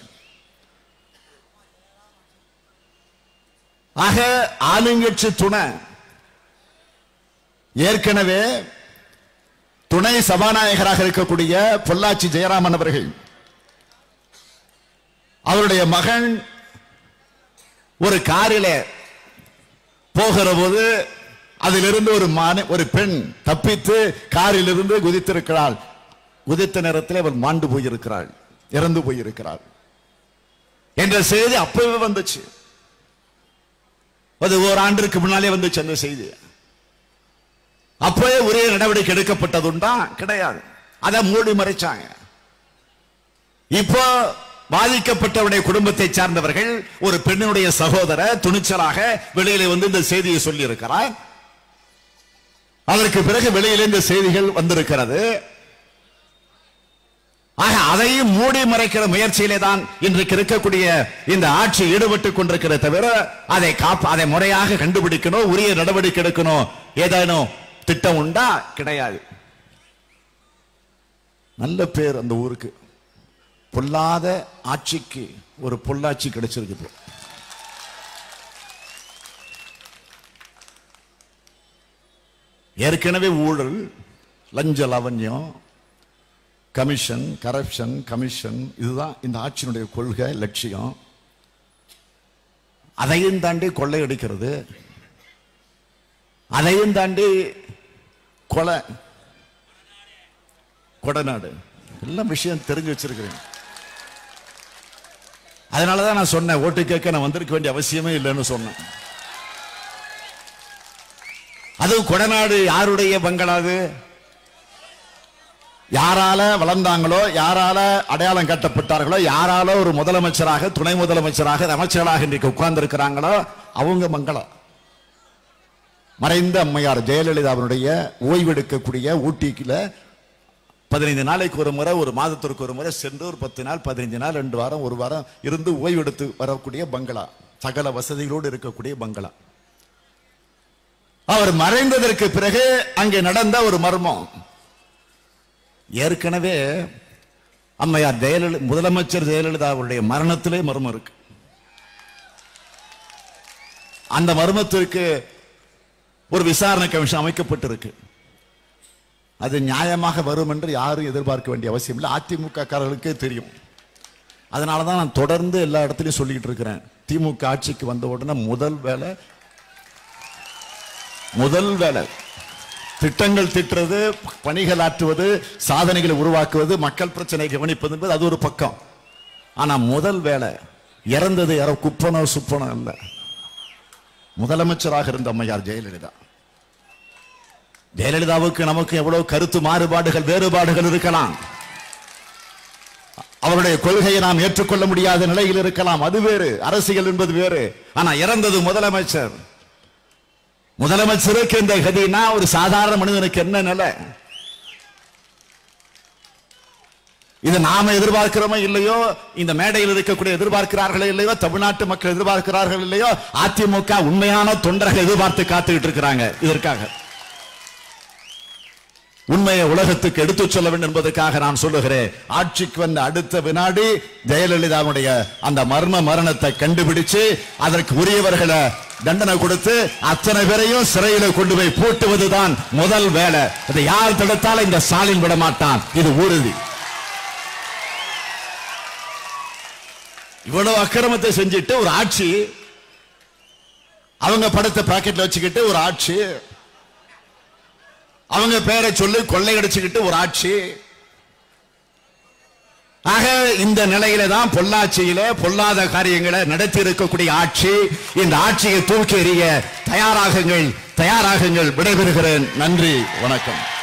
ஆக ஆளுங்கட்சி துணை ஏற்கனவே துணை சபாநாயகராக இருக்கக்கூடிய பொள்ளாச்சி ஜெயராமன் அவர்கள் அவருடைய மகன் ஒரு காரில போகிற போது அதிலிருந்து ஒரு மாண- ஒரு பெண் தப்பித்து காரில் இருந்து குதித்திருக்கிறாள் குதித்த நேரத்தில் அவர் மாண்டு போயிருக்கிறாள் இறந்து போயிருக்கிறாள் என்ற செய்தி அப்பவே வந்துச்சு அது ஓராண்டிற்கு முன்னாலே வந்துச்சு அந்த செய்தி அப்பவே உரிய நடவடிக்கை எடுக்கப்பட்டதுண்டா கிடையாது அதை மூடி மறைச்சாங்க இப்போ பாதிக்கப்பட்டவருடைய குடும்பத்தை சார்ந்தவர்கள் ஒரு பெண்ணினுடைய சகோதர துணிச்சலாக வெளியில வந்து இந்த செய்தியை சொல்லி இருக்கிறார் அதற்கு பிறகு வெளியில இந்த செய்திகள் வந்திருக்கிறது ஆக அதையும் மூடி மறைக்கிற முயற்சியிலே தான் இன்றைக்கு இருக்கக்கூடிய இந்த ஆட்சி ஈடுபட்டுக் கொண்டிருக்கிற தவிர அதை காப்ப அதை முறையாக கண்டுபிடிக்கணும் உரிய நடவடிக்கை எடுக்கணும் ஏதேனும் திட்டம் உண்டா கிடையாது நல்ல பேர் அந்த ஊருக்கு பொல்லாத ஆட்சிக்கு ஒரு பொள்ளாச்சி கிடைச்சிருக்கு இப்போ. ஏற்கனவே ஊழல் லஞ்ச லவண்யம் கமிஷன் கரப்ஷன் கமிஷன் இதுதான் இந்த ஆட்சியினுடைய கொள்கை லட்சியம் அதையும் தாண்டி கொள்ளையடிக்கிறது அதையும் தாண்டி கொலை கொடநாடு எல்லாம் விஷயம் தெரிஞ்சு வச்சிருக்கிறேன் அதனாலதான் நான் சொன்னேன் ஓட்டு கேட்க நான் வந்திருக்க வேண்டிய அவசியமே இல்லைன்னு சொன்னேன் அதுவும் கொடநாடு யாருடைய பங்களாது யாரால வளர்ந்தாங்களோ யாரால அடையாளம் கட்டப்பட்டார்களோ யாரால ஒரு முதலமைச்சராக துணை முதலமைச்சராக அமைச்சர்களாக இன்றைக்கு உட்கார்ந்து இருக்கிறாங்களோ அவங்க மங்களம் மறைந்த அம்மையார் ஜெயலலிதாவினுடைய ஓய்வெடுக்கக்கூடிய ஊட்டிக்குல பதினைந்து நாளைக்கு ஒரு முறை ஒரு மாதத்திற்கு ஒரு முறை சென்று ஒரு பத்து நாள் பதினைஞ்சு நாள் ரெண்டு வாரம் ஒரு வாரம் இருந்து ஓய்வெடுத்து வரக்கூடிய பங்களா சகல வசதிகளோடு இருக்கக்கூடிய பங்களா அவர் மறைந்ததற்கு பிறகு அங்கே நடந்த ஒரு மர்மம் ஏற்கனவே அம்மையார் ஜெயலலிதா முதலமைச்சர் ஜெயலலிதா அவருடைய மரணத்திலே மர்மம் இருக்கு அந்த மர்மத்திற்கு ஒரு விசாரணை கமிஷன் அமைக்கப்பட்டிருக்கு அது நியாயமாக வரும் என்று யாரும் எதிர்பார்க்க வேண்டிய அவசியம் இல்லை அதிமுக காரர்களுக்கே தெரியும் அதனால தான் நான் தொடர்ந்து எல்லா இடத்துலையும் சொல்லிட்டு இருக்கிறேன் திமுக ஆட்சிக்கு வந்த உடனே முதல் வேலை முதல் வேலை திட்டங்கள் திட்டுறது பணிகள் ஆற்றுவது சாதனைகளை உருவாக்குவது மக்கள் பிரச்சனை கவனிப்பது என்பது அது ஒரு பக்கம் ஆனா முதல் வேலை இறந்தது யாரோ குப்பனோ சுப்பனோ இல்ல முதலமைச்சராக இருந்த அம்மையார் ஜெயலலிதா ஜெயலலிதாவுக்கு நமக்கு எவ்வளவு கருத்து மாறுபாடுகள் வேறுபாடுகள் இருக்கலாம் அவருடைய கொள்கையை நாம் ஏற்றுக்கொள்ள முடியாத நிலையில் இருக்கலாம் அது வேறு அரசியல் என்பது வேறு ஆனா இறந்தது முதலமைச்சர் முதலமைச்சருக்கு இந்த கதினா ஒரு சாதாரண மனிதனுக்கு என்ன நிலை இது நாம எதிர்பார்க்கிறோமோ இல்லையோ இந்த மேடையில் இருக்கக்கூடிய எதிர்பார்க்கிறார்களோ இல்லையோ தமிழ்நாட்டு மக்கள் எதிர்பார்க்கிறார்கள் இல்லையோ அதிமுக உண்மையான தொண்டர்கள் எதிர்பார்த்து காத்துக்கிட்டு இருக்கிறாங்க இதற்காக உண்மையை உலகத்துக்கு எடுத்துச் சொல்ல வேண்டும் என்பதற்காக நான் சொல்லுகிறேன் ஆட்சிக்கு வந்த அடுத்த வினாடி ஜெயலலிதாவுடைய அந்த மர்ம மரணத்தை கண்டுபிடிச்சு அதற்கு உரியவர்களை தண்டனை கொடுத்து அத்தனை பேரையும் சிறையில கொண்டு போய் பூட்டுவதுதான் முதல் வேலை அதை யார் தடுத்தாலும் இந்த ஸ்டாலின் விட மாட்டான் இது உறுதி இவ்வளவு அக்கிரமத்தை செஞ்சுட்டு ஒரு ஆட்சி அவங்க படத்தை பாக்கெட்ல வச்சுக்கிட்டு ஒரு ஆட்சி அவங்க பேரை சொல்லி கொள்ளையடிச்சுக்கிட்டு ஒரு ஆட்சி ஆக இந்த நிலையில தான் பொள்ளாச்சியில பொல்லாத காரியங்களை நடத்தி இருக்கக்கூடிய ஆட்சி இந்த ஆட்சியை தூக்கி எறிய தயாராகுங்கள் தயாராகுங்கள் விடைபெறுகிறேன் நன்றி வணக்கம்